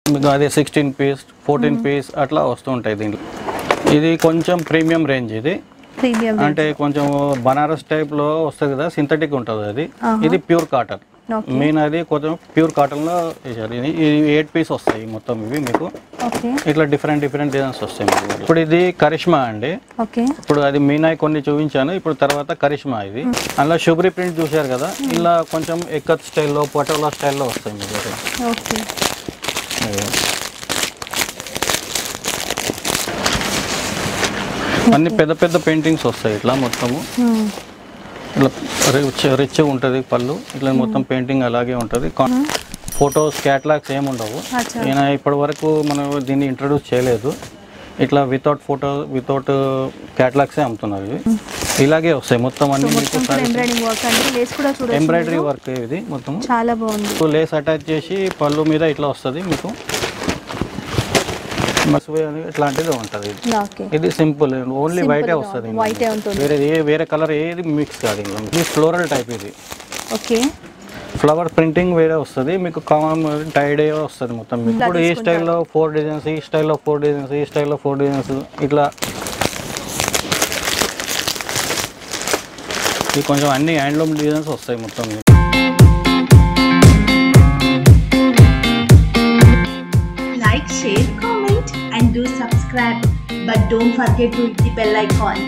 మీకు అదే sixteen piece fourteen piece అట్లా వస్తుంటాయి దీంట్లో ఇది కొంచెం ప్రీమియం రేంజ్ ఇది ప్రీమియం అంటే కొంచెం బనారస్ టైప్ లో వస్తుంది కదా సింథటిక్ ఉంటుంది అది ఇది ప్యూర్ కాటన్ ఓకే మెయిన్ అది కొంచెం ప్యూర్ కాటన్ లో వేసారు ఇది ఇది ఎయిట్ పీస్ వస్తాయి మొత్తం ఇవి మీకు ఓకే ఇట్లా డిఫరెంట్ డిఫరెంట్ డిజైన్స్ వస్తాయి మీకు ఇప్పుడు ఇది కరిష్మా అండి ఓకే ఇప్పుడు అది మీనాయి కొన్ని చూపించాను ఇప్పుడు తర్వాత కరిష్మా ఇది అందులో శుభ్రి ప్రింట్ చూశారు కదా ఇలా కొంచెం ఎక్కత్ స్టైల్లో పటోలా స్టైల్లో వస్తాయి మీకు ఇది. ఓకే అన్ని పెద్ద పెద్ద పెయింటింగ్స్ వస్తాయి ఇట్లా మొత్తము ఇట్లా రిచ్ రిచ్ ఉంటుంది పళ్ళు ఇట్లా మొత్తం పెయింటింగ్ అలాగే ఉంటుంది ఫొటోస్ క్యాటలాగ్స్ ఏమి ఉండవు అచ్చా ఈయన ఇప్పటి వరకు మనం దీన్ని ఇంట్రడ్యూస్ చేయలేదు ఇట్లా వితౌట్ ఫోటో వితౌట్ క్యాటలాగ్సే అమ్ముతున్నారు ఇవి ఇలాగే వస్తాయి మొత్తం అన్ని మీకు మొత్తం కూడా ఎంబ్రాయిడింగ్ వర్క్ అండి లేస్ కూడా చూడొచ్చు ఎంబ్రాయిడరీ వర్క్ ఇది మొత్తం చాలా బాగుంది లేస్ అటాచ్ చేసి పళ్ళు మీద ఇట్లా వస్తుంది మీకు మసూయ అని ఇట్లాంటిది ఉంటుంది ఇది ఓకే ఇది సింపుల్ ఓన్లీ వైటే వస్తుంది వైటే ఉంటుంది వేరే ఏ వేరే కలర్ ఏది మిక్స్ కాదు ఇంకా ఇది ఫ్లోరల్ టైప్ ఇది ఓకే ఫ్లవర్ ప్రింటింగ్ వేరే వస్తుంది మీకు కామన్ టైడ్ వస్తుంది మొత్తం మీకు ఇప్పుడు ఈ స్టైల్లో ఫోర్ డిజైన్స్ ఈ స్టైల్లో ఫోర్ డిజైన్స్ ఈ స్టైల్లో ఫోర్ డిజైన్స్ ఇట్లా ఇది కొంచెం అన్ని హ్యాండ్లూమ్ డిజైన్స్ వస్తాయి మొత్తం మీకు. like, share, comment, and do subscribe. But don't forget to hit the bell icon.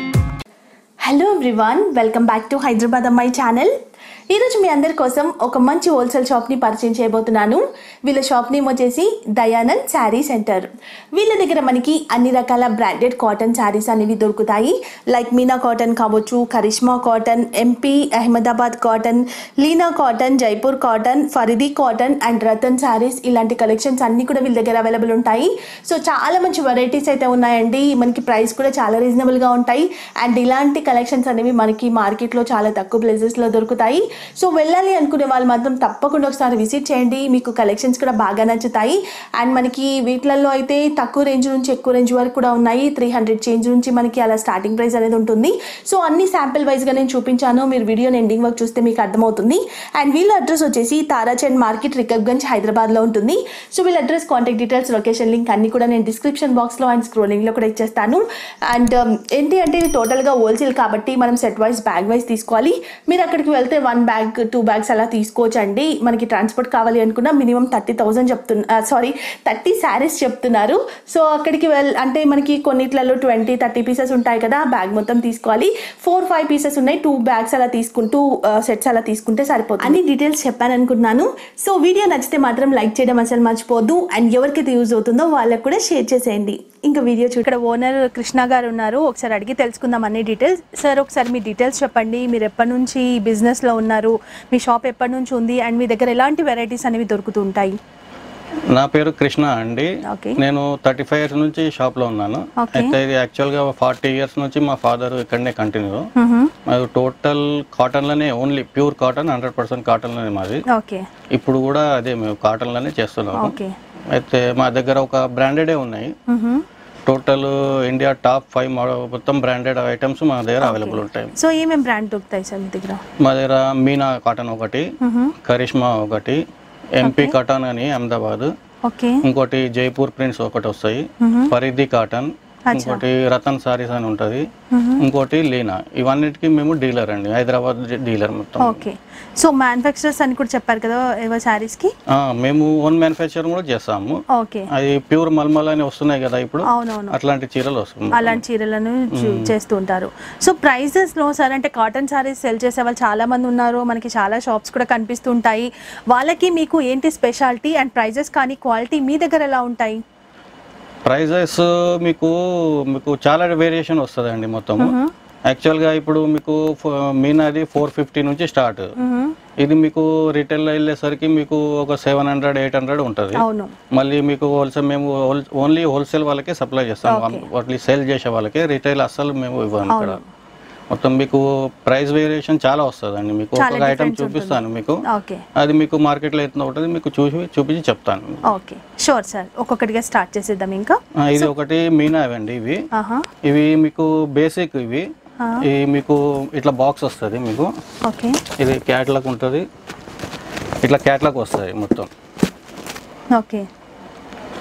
Hello everyone welcome back to Hyderabad అమ్మాయి ఛానల్ ఈరోజు మీ అందరి కోసం ఒక మంచి హోల్సేల్ షాప్ని పరిచయం చేయబోతున్నాను వీళ్ళ షాప్ నేమ్ వచ్చేసి దయానంద్ శారీ సెంటర్ వీళ్ళ దగ్గర మనకి అన్ని రకాల బ్రాండెడ్ కాటన్ శారీస్ అనేవి దొరుకుతాయి లైక్ మీనా కాటన్ కావచ్చు Karishma cotton MP Ahmedabad cotton Leena cotton Jaipur cotton Faridi cotton and Ratan saris ఇలాంటి కలెక్షన్స్ అన్నీ కూడా వీళ్ళ దగ్గర అవైలబుల్ ఉంటాయి సో చాలా మంచి వెరైటీస్ అయితే ఉన్నాయండి మనకి ప్రైస్ కూడా చాలా రీజనబుల్గా ఉంటాయి అండ్ ఇలాంటి కలెక్షన్స్ అనేవి మనకి మార్కెట్లో చాలా తక్కువ ప్లేసెస్లో దొరుకుతాయి సో వెళ్ళాలి అనుకునే వాళ్ళు మాత్రం తప్పకుండా ఒకసారి విజిట్ చేయండి మీకు కలెక్షన్స్ కూడా బాగా నచ్చుతాయి అండ్ మనకి వీటిలలో అయితే తక్కువ రేంజ్ నుంచి ఎక్కువ రేంజ్ వరకు కూడా ఉన్నాయి త్రీ హండ్రెడ్ చేంజ్ నుంచి మనకి అలా స్టార్టింగ్ ప్రైస్ అనేది ఉంటుంది సో అన్ని శాంపిల్ వైజ్గా నేను చూపించాను మీరు వీడియోని ఎండింగ్ వరకు చూస్తే మీకు అర్థమవుతుంది అండ్ వీళ్ళ అడ్రస్ వచ్చేసి తారాచంద్ మార్కెట్ రికబ్గంజ్ హైదరాబాద్లో ఉంటుంది సో వీళ్ళ address contact details location link అన్ని కూడా నేను డిస్క్రిప్షన్ బాక్స్లో అండ్ స్క్రోలింగ్లో కూడా ఇచ్చేస్తాను అండ్ ఏంటి అంటే ఇది టోటల్గా హోల్సేల్ కాబట్టి మనం సెట్ వైజ్ బ్యాగ్ వైజ్ తీసుకోవాలి మీరు అక్కడికి వెళ్తే వన్ బ్యాగ్ టూ బ్యాగ్స్ అలా తీసుకోవచ్చండి మనకి ట్రాన్స్పోర్ట్ కావాలి అనుకున్నా మినిమం థర్టీ థౌసండ్ చెప్తున్నా సారీ థర్టీ శారీస్ చెప్తున్నారు సో అక్కడికి వెల్ అంటే మనకి కొన్నిట్లలో ట్వంటీ థర్టీ పీసెస్ ఉంటాయి కదా బ్యాగ్ మొత్తం తీసుకోవాలి ఫోర్ ఫైవ్ పీసెస్ ఉన్నాయి టూ బ్యాగ్స్ అలా తీసుకుంటూ సెట్స్ అలా తీసుకుంటే సరిపోతుంది అన్ని డీటెయిల్స్ చెప్పాను అనుకుంటున్నాను సో వీడియో నచ్చితే మాత్రం లైక్ చేయడం అసలు మర్చిపోద్దు అండ్ ఎవరికైతే యూజ్ అవుతుందో వాళ్ళకు కూడా షేర్ చేసేయండి ఇంకా వీడియో చూ ఇక్కడ ఓనర్ కృష్ణ గారు ఉన్నారు ఒకసారి అడిగి తెలుసుకుందాం అన్ని డీటెయిల్స్ సార్ ఒకసారి మీ డీటెయిల్స్ చెప్పండి మీరు ఎప్పటి నుంచి ఈ బిజినెస్లో ఉన్నారు మీ షాప్ ఎప్పటి నుంచి ఉంది అండ్ మీ దగ్గర ఎలాంటి వెరైటీస్ అనేవి దొరుకుతూ ఉంటాయి నా పేరు కృష్ణ అండి ఓకే నేను థర్టీ ఫైవ్ ఇయర్స్ నుంచి షాప్ లో ఉన్నాను Okay. అయితే ఇది యాక్చువల్ గా ఫార్టీ ఇయర్స్ నుంచి మా ఫాదర్ ఇక్కడనే కంటిన్యూ మాది టోటల్ కాటన్ లోనే only pure cotton hundred percent cotton లోనే మాది ఓకే ఇప్పుడు కూడా అదే మేము కాటన్ లోనే చేస్తున్నాము ఓకే అయితే మా దగ్గర ఒక బ్రాండెడే ఉన్నాయి టోటల్ ఇండియా టాప్ ఫైవ్ మొత్తం బ్రాండెడ్ ఐటమ్స్ మా దగ్గర అవైలబుల్ ఉంటాయి సో ఏమేమి బ్రాండ్ దొరుకుతాయి సార్ మీ దగ్గర మా దగ్గర మీనా కాటన్ ఒకటి కరిష్మా ఒకటి ఎంపీ కాటన్ అని అహ్మదాబాద్ ఓకే ఇంకోటి జైపూర్ ప్రింట్స్ ఒకటి వస్తాయి పరిధి కాటన్ ఇంకోటి రతన్ సారీస్ అని ఉంటది ఇంకోటి లీనా ఇవన్నిటికి మేము డీలర్ అండి హైదరాబాద్ డీలర్ మొత్తం ఓకే సో మ్యానుఫ్యాక్చరర్స్ అని కూడా చెప్పారు కదా ఏవో శారీస్కి ఆ, మేము ఓన్ మ్యానుఫ్యాక్చర్ కూడా చేస్తాము ఓకే అది ప్యూర్ మల్మల్ అని వస్తున్నాయి కదా ఇప్పుడు అవునవును అట్లాంటి చీరలు వస్తుంది అలాంటి చీరలను చూ- చేస్తూ ఉంటారు సో ప్రైజెస్లో సార్ అంటే కాటన్ సారీస్ సెల్ చేసే వాళ్ళు చాలా మంది ఉన్నారు మనకి చాలా షాప్స్ కూడా కనిపిస్తుంటాయి వాళ్ళకి మీకు ఏంటి స్పెషాలిటీ అండ్ ప్రైజెస్ కానీ క్వాలిటీ మీ దగ్గర ఎలా ఉంటాయి ప్రైజెస్ మీకు మీకు చాలా వేరియేషన్ వస్తుందండి మొత్తము యాక్చువల్గా ఇప్పుడు మీకు ఫ- మీనాది ఫోర్ ఫిఫ్టీ నుంచి స్టార్ట్ ఇది మీకు రిటైల్లో వెళ్ళేసరికి మీకు ఒక సెవెన్ హండ్రెడ్ ఎయిట్ హండ్రెడ్ ఉంటుంది అవును మళ్ళీ మీకు హోల్సేల్ మేము హోల్- ఓన్లీ హోల్సేల్ వాళ్ళకే సప్లై చేస్తాం వాటి సేల్ చేసే వాళ్ళకి రిటైల్ అస్సలు మేము ఇవ్వము ఇక్కడ మొత్తం మీకు ప్రైస్ వేరియేషన్ చాలా వస్తుందండి మీకు చాలా ఒక ఐటమ్ difference చూపిస్తాను మీకు ఓకే అది మీకు మార్కెట్లో ఎంత ఉంటుంది మీకు చూసి చూపించి చెప్తాను ఓకే షూర్ సార్ ఒక్కొక్కటిగా స్టార్ట్ చేసేద్దాం ఇంకా ఆ, ఇది ఒకటి మీనా అండి ఇవి ఆహా ఇవి మీకు బేసిక్ ఇవి ఆ. ఇవి మీకు ఇట్లా బాక్స్ వస్తుంది మీకు ఓకే ఇది క్యాట్లాగ్ ఉంటుంది ఇట్లా క్యాట్లాగ్ వస్తుంది మొత్తం ఓకే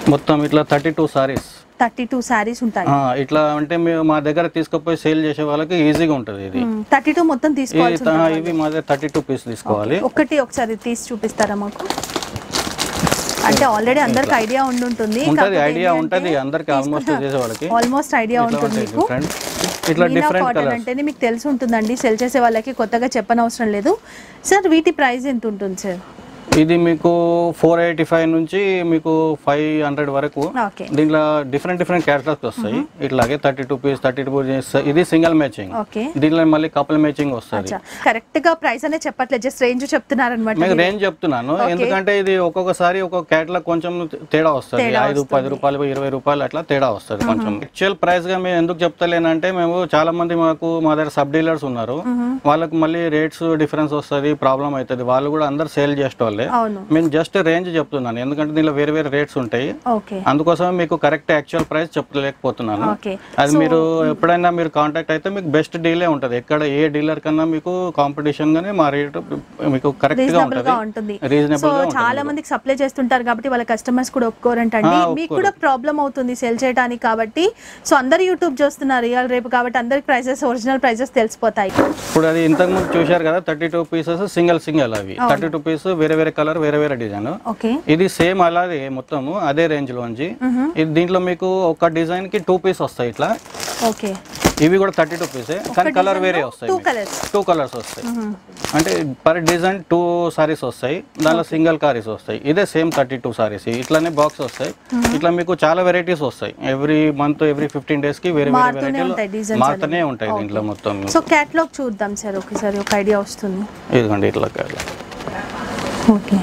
మొత్తం ఇట్లా thirty two saris thirty two saris ఉంటాయి ఇట్లా అంటే మేము మా దగ్గర తీసుకుపోయి సేల్ చేసే వాళ్ళకి ఈజీగా ఉంటుంది ఇది థర్టీ టూ మొత్తం ఇది తీసుకోవాల్సి త- ఉంటుంది ఇవి మా దగ్గర థర్టీ టూ పీస్ తీసుకోవాలి ఒకటి ఒకసారి తీసి చూపిస్తారా మాకు అంటే ఆల్రెడీ అందరికి ఐడియా ఉండుంటుంది ఉంటది ఐడియా ఉంటది అందరికి ఆల్మోస్ట్ చేసే వాళ్ళకి ఆల్మోస్ట్ ఐడియా ఇట్లా ఉంటుంది ఉంటాయి మీకు డిఫరెంట్ ఇట్లా మీనా డిఫరెంట్ కాటన్ కలర్స్ అంటేనే మీకు తెలిసి ఉంటుందండి సెల్ చేసే వాళ్ళకి కొత్తగా చెప్పనవసరం లేదు సార్ వీటి ప్రైస్ ఎంత ఉంటుంది సార్ ఇది మీకు ఫోర్ ఎయిటీ ఫైవ్ నుంచి మీకు ఫైవ్ హండ్రెడ్ వరకు ఓకే దీంట్లో డిఫరెంట్ డిఫరెంట్ క్యారెక్టర్స్ వస్తాయి ఇట్లాగే thirty two piece thirty two piece ఇది సింగిల్ మ్యాచింగ్ ఓకే దీంట్లో మళ్ళీ కపుల్ మ్యాచింగ్ వస్తుంది అచ్చా కరెక్ట్ గా ప్రైస్ అనే చెప్పట్లేదు జస్ట్ రేంజ్ చెప్తున్నారనమాట మీకు రేంజ్ చెప్తున్నాను ఎందుకంటే ఇది ఒక్కొక్కసారి ఒక్కొక్క క్యాట్లాగ్ కొంచెం తేడా వస్తుంది ఐదు పది రూపాయలు ఇరవై రూపాయలు అట్లా తేడా వస్తుంది కొంచెం యాక్చువల్ ప్రైస్ గా మేము ఎందుకు చెప్తలేనంటే మేము చాలా మంది మాకు మా దగ్గర సబ్ డీలర్స్ ఉన్నారు వాళ్ళకి మళ్ళీ రేట్స్ డిఫరెన్స్ వస్తుంది ప్రాబ్లం అవుతుంది వాళ్ళు కూడా అందరు సేల్ చేసే వాళ్ళే అవును నేను జస్ట్ రేంజ్ చెప్తున్నాను ఎందుకంటే దీనిలో వేరే వేరే రేట్స్ ఉంటాయి ఓకే అందుకోసం మీకు కరెక్ట్ యాక్చువల్ ప్రైస్ చెప్పలేకపోతున్నాను ఓకే అది మీరు ఎప్పుడైనా మీరు కాంటాక్ట్ అయితే మీకు బెస్ట్ డీలే ఉంటుంది ఎక్కడ ఏ డీలర్ కన్నా మీకు కాంపిటీషన్ గానే మా రేట్ మీకు కరెక్ట్ గా రీజనబుల్ గా ఉంటుంది ఉంటుంది రీజనబుల్ సో గా ఉంటుంది చాలా మందికి సప్లై చేస్తుంటారు కాబట్టి వాళ్ళ కస్టమర్స్ కూడా ఒప్పుకోరంటండి ఆ, మీకు కూడా ప్రాబ్లం అవుతుంది సెల్ చేయడానికి కాబట్టి సో అందరు యూట్యూబ్ చూస్తున్నారు ఇవాళ రేపు కాబట్టి అందరికి ప్రైసెస్ ఒరిజినల్ ప్రైసెస్ తెలిసిపోతాయి ఇప్పుడు అది ఇంతకు ముందు చూశారు కదా thirty two pieces single single అవి థర్టీ టూ పీస్ వేరే వేరే కలర్ వేరే వేరే డిజైన్ ఓకే ఇది సేమ్ అలాగే మొత్తము అదే రేంజ్ లోంచి ఇది దీంట్లో మీకు ఒక డిజైన్ కి టూ పీస్ వస్తాయి ఇట్లా ఓకే ఇవి కూడా థర్టీ టూ పీసే కానీ కలర్ వేరే వస్తాయి టూ కలర్స్ టూ కలర్స్ వస్తాయి అంటే పర్ డిజైన్ టూ సారీస్ వస్తాయి దానిలో సింగిల్ కారీస్ వస్తాయి ఇదే సేమ్ థర్టీ టూ సారీస్ ఇట్లానే బాక్స్ వస్తాయి ఇట్లా మీకు చాలా వెరైటీస్ వస్తాయి every month every fifteen days కి వేరే వేరే మారుతూనే ఉంటాయి వెరైటీలు designs మారుతూనే ఉంటాయి దీంట్లో మొత్తం సో క్యాట్లాగ్ చూద్దాం సార్ ఒకసారి ఒక ఐడియా వస్తుంది ఇదిగోండి ఇట్లా ఇట్లా. ఓకే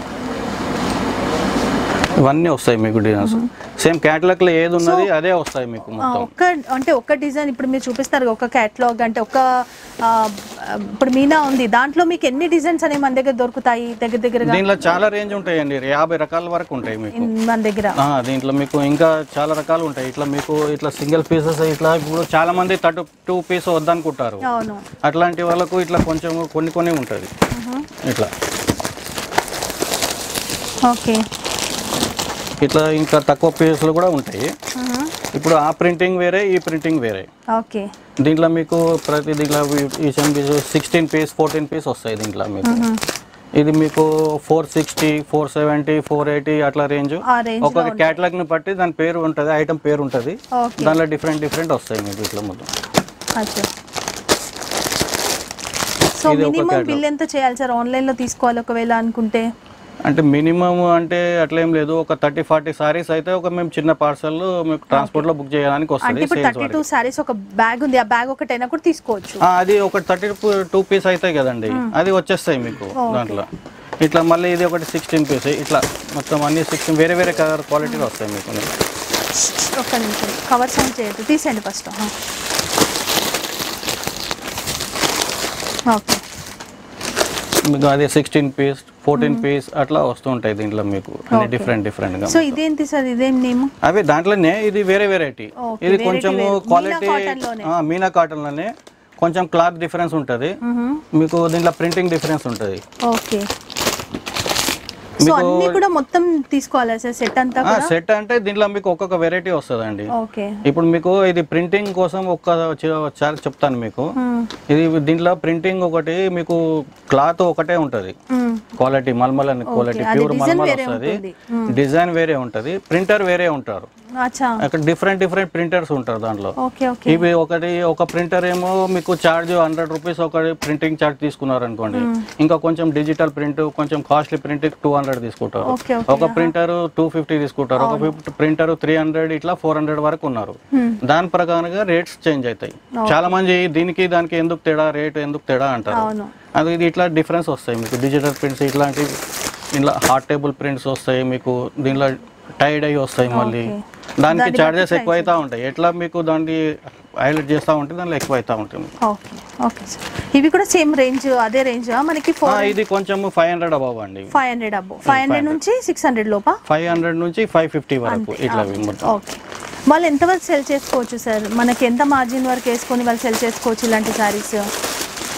ఇవన్నీ వస్తాయి మీకు డిజైన్స్ సేమ్ క్యాటలాగ్ లో ఏది ఉన్నది అదే వస్తాయి మీకు మొత్తం ఒక్క అంటే ఒక్క డిజైన్ ఇప్పుడు మీరు చూపిస్తారు ఒక క్యాట్లాగ్ అంటే ఒక ఆ, ఇప్పుడు మీనా ఉంది దాంట్లో మీకు ఎన్ని డిజైన్స్ అనేవి మన దగ్గర దొరుకుతాయి దగ్గర దగ్గరగా దీంట్లో చాలా రేంజ్ ఉంటాయండి యాభై రకాల వరకు ఉంటాయి మీకు ఇన్- మన దగ్గర ఆ, దీంట్లో మీకు ఇంకా చాలా రకాలు ఉంటాయి ఇట్లా మీకు ఇట్లా సింగిల్ పీసెస్ ఇట్లా ఇప్పుడు చాలా మంది థర్టీ టూ పీస్ వద్దనుకుంటారు అవును అట్లాంటి వాళ్ళకు ఇట్లా కొంచెం కొన్ని కొన్ని ఉంటుంది ఇట్లా ఓకే ఇట్లా ఇంకా తక్కువ పీసులు కూడా ఉంటాయి ఇప్పుడు ఆ ప్రింటింగ్ వేరే ఈ ప్రింటింగ్ వేరే ఓకే దీంట్లో మీకు ప్రతి దీంట్లో ఈ piece sixteen piece fourteen piece వస్తాయి దీంట్లో మీకు ఇది మీకు four sixty four seventy four eighty అట్లా రేంజ్ ఆ రేంజ్ ఒక్కొక్క క్యాటలాగ్ ని బట్టి దాని పేరు ఉంటుంది ఐటమ్ పేరు ఉంటుంది ఓకే దానిలో డిఫరెంట్ డిఫరెంట్ వస్తాయి మీకు ఇట్లా మొత్తం అచ్చా సో ఇది ఒక మినిమం catalog. బిల్ ఎంత చేయాలి సార్ ఆన్లైన్ లో తీసుకోవాలి ఒకవేళ అనుకుంటే అంటే మినిమం అంటే అట్లేం లేదు ఒక థర్టీ ఫార్టీ సారీస్ అయితే ఒక మేము చిన్న పార్సల్ మీకు ట్రాన్స్పోర్ట్ లో బుక్ చేయడానికి అంటే వస్తుంది ఇప్పుడు సేల్స్ థర్టీ టూ సారీస్ ఒక బ్యాగ్ ఉంది ఆ బ్యాగ్ ఒకటైనా కూడా తీసుకోవచ్చు అది ఒక థర్టీ టూ పీస్ అవుతాయి కదండి అది వచ్చేస్తాయి మీకు దాంట్లో ఇట్లా మళ్ళీ ఇది ఒకటి సిక్స్టీన్ పీస్ ఇట్లా మొత్తం అన్ని సిక్స్టీన్ వేరే వేరే కలర్ క్వాలిటీలో వస్తాయి మీకు ఒక్క నిమిషం కవర్ సౌండ్ చేయొద్దు తీసేయండి ఫస్ట్ ఓకే మీకు అది సిక్స్టీన్ పీస్ ఫోర్టీన్ పీస్ అట్లా వస్తూ ఉంటాయి దీంట్లో మీకు అన్ని డిఫరెంట్ డిఫరెంట్ గా సో ఇదేంటి సార్ ఇదేం నేమ్ అవి దాంట్లోనే ఇది వేరే వెరైటీ Okay, ఇది variety కొంచెం వేరే. క్వాలిటీ మీనా cotton లోనే. మీనా కాటన్ లోనే కొంచెం క్లాత్ డిఫరెన్స్ ఉంటుంది మీకు దీంట్లో ప్రింటింగ్ డిఫరెన్స్ ఉంటుంది ఓకే సో అన్ని కూడా మొత్తం తీసుకోవాలా సార్ సెట్ అంతా కూడా సెట్ అంటే దీంట్లో మీకు ఒక్కొక్క వెరైటీ వస్తుందండి ఓకే ఇప్పుడు మీకు ఇది ప్రింటింగ్ కోసం ఒక్క చార్జ్ చెప్తాను మీకు ఇది దీంట్లో ప్రింటింగ్ ఒకటి మీకు క్లాత్ ఒకటే ఉంటది క్వాలిటీ మల్మల్ అని క్వాలిటీ అది ప్యూర్ design మల్మల్ వేరే వస్తుంది ఉంటుంది. డిజైన్ వేరే ఉంటది ప్రింటర్ వేరే ఉంటారు అచ్చా అక్కడ డిఫరెంట్ డిఫరెంట్ ప్రింటర్స్ ఉంటారు దాంట్లో ఓకే ఓకే ఇవి ఒకటి ఒక ప్రింటర్ ఏమో మీకు ఛార్జ్ హండ్రెడ్ రూపీస్ ఒకటి ప్రింటింగ్ ఛార్జ్ తీసుకున్నారు అనుకోండి ఇంకా కొంచెం డిజిటల్ ప్రింట్ కొంచెం కాస్ట్లీ ప్రింట్ టూ హండ్రెడ్ తీసుకుంటారు ఓకే ఓకే ఒక ప్రింటర్ టూ ఫిఫ్టీ తీసుకుంటారు ఒక ప్రింటర్ త్రీ హండ్రెడ్ ఇట్లా ఫోర్ హండ్రెడ్ వరకు ఉన్నారు దాని ప్రకారంగా రేట్స్ చేంజ్ అవుతాయి చాలా మంది దీనికి దానికి ఎందుకు తేడా రేట్ ఎందుకు తేడా అంటారు అవును అది ఇది ఇట్లా డిఫరెన్స్ వస్తాయి మీకు డిజిటల్ ప్రింట్స్ ఇట్లాంటి ఇట్లా హార్ట్ టేబుల్ ప్రింట్స్ వస్తాయి మీకు దీనిలో టైడ్ అయ్యి వస్తాయి మళ్ళీ దానికి చార్జెస్ ఎక్కువ అవుతా ఉంటాయి ఎట్లా మీకు దాన్ని హైలైట్ చేస్తూ ఉంటే దానిలో ఎక్కువ అవుతూ ఉంటుంది ఓకే ఓకే సార్ ఇవి కూడా సేమ్ రేంజ్ అదే రేంజ్ మనకి ఆ, ఫోర్ ఇది కొంచెం ఫైవ్ హండ్రెడ్ అబవ్ అండి ఫైవ్ హండ్రెడ్ అబ్బో ఫైవ్ హండ్రెడ్ నుంచి సిక్స్ హండ్రెడ్ లోపా ఫైవ్ హండ్రెడ్ నుంచి ఫైవ్ ఫిఫ్టీ వరకు ఇట్లా మొత్తం ఓకే వాళ్ళు ఎంతవరకు సెల్ చేసుకోవచ్చు సార్ మనకి ఎంత మార్జిన్ వరకు వేసుకొని వాళ్ళు సెల్ చేసుకోవచ్చు ఇలాంటి శారీస్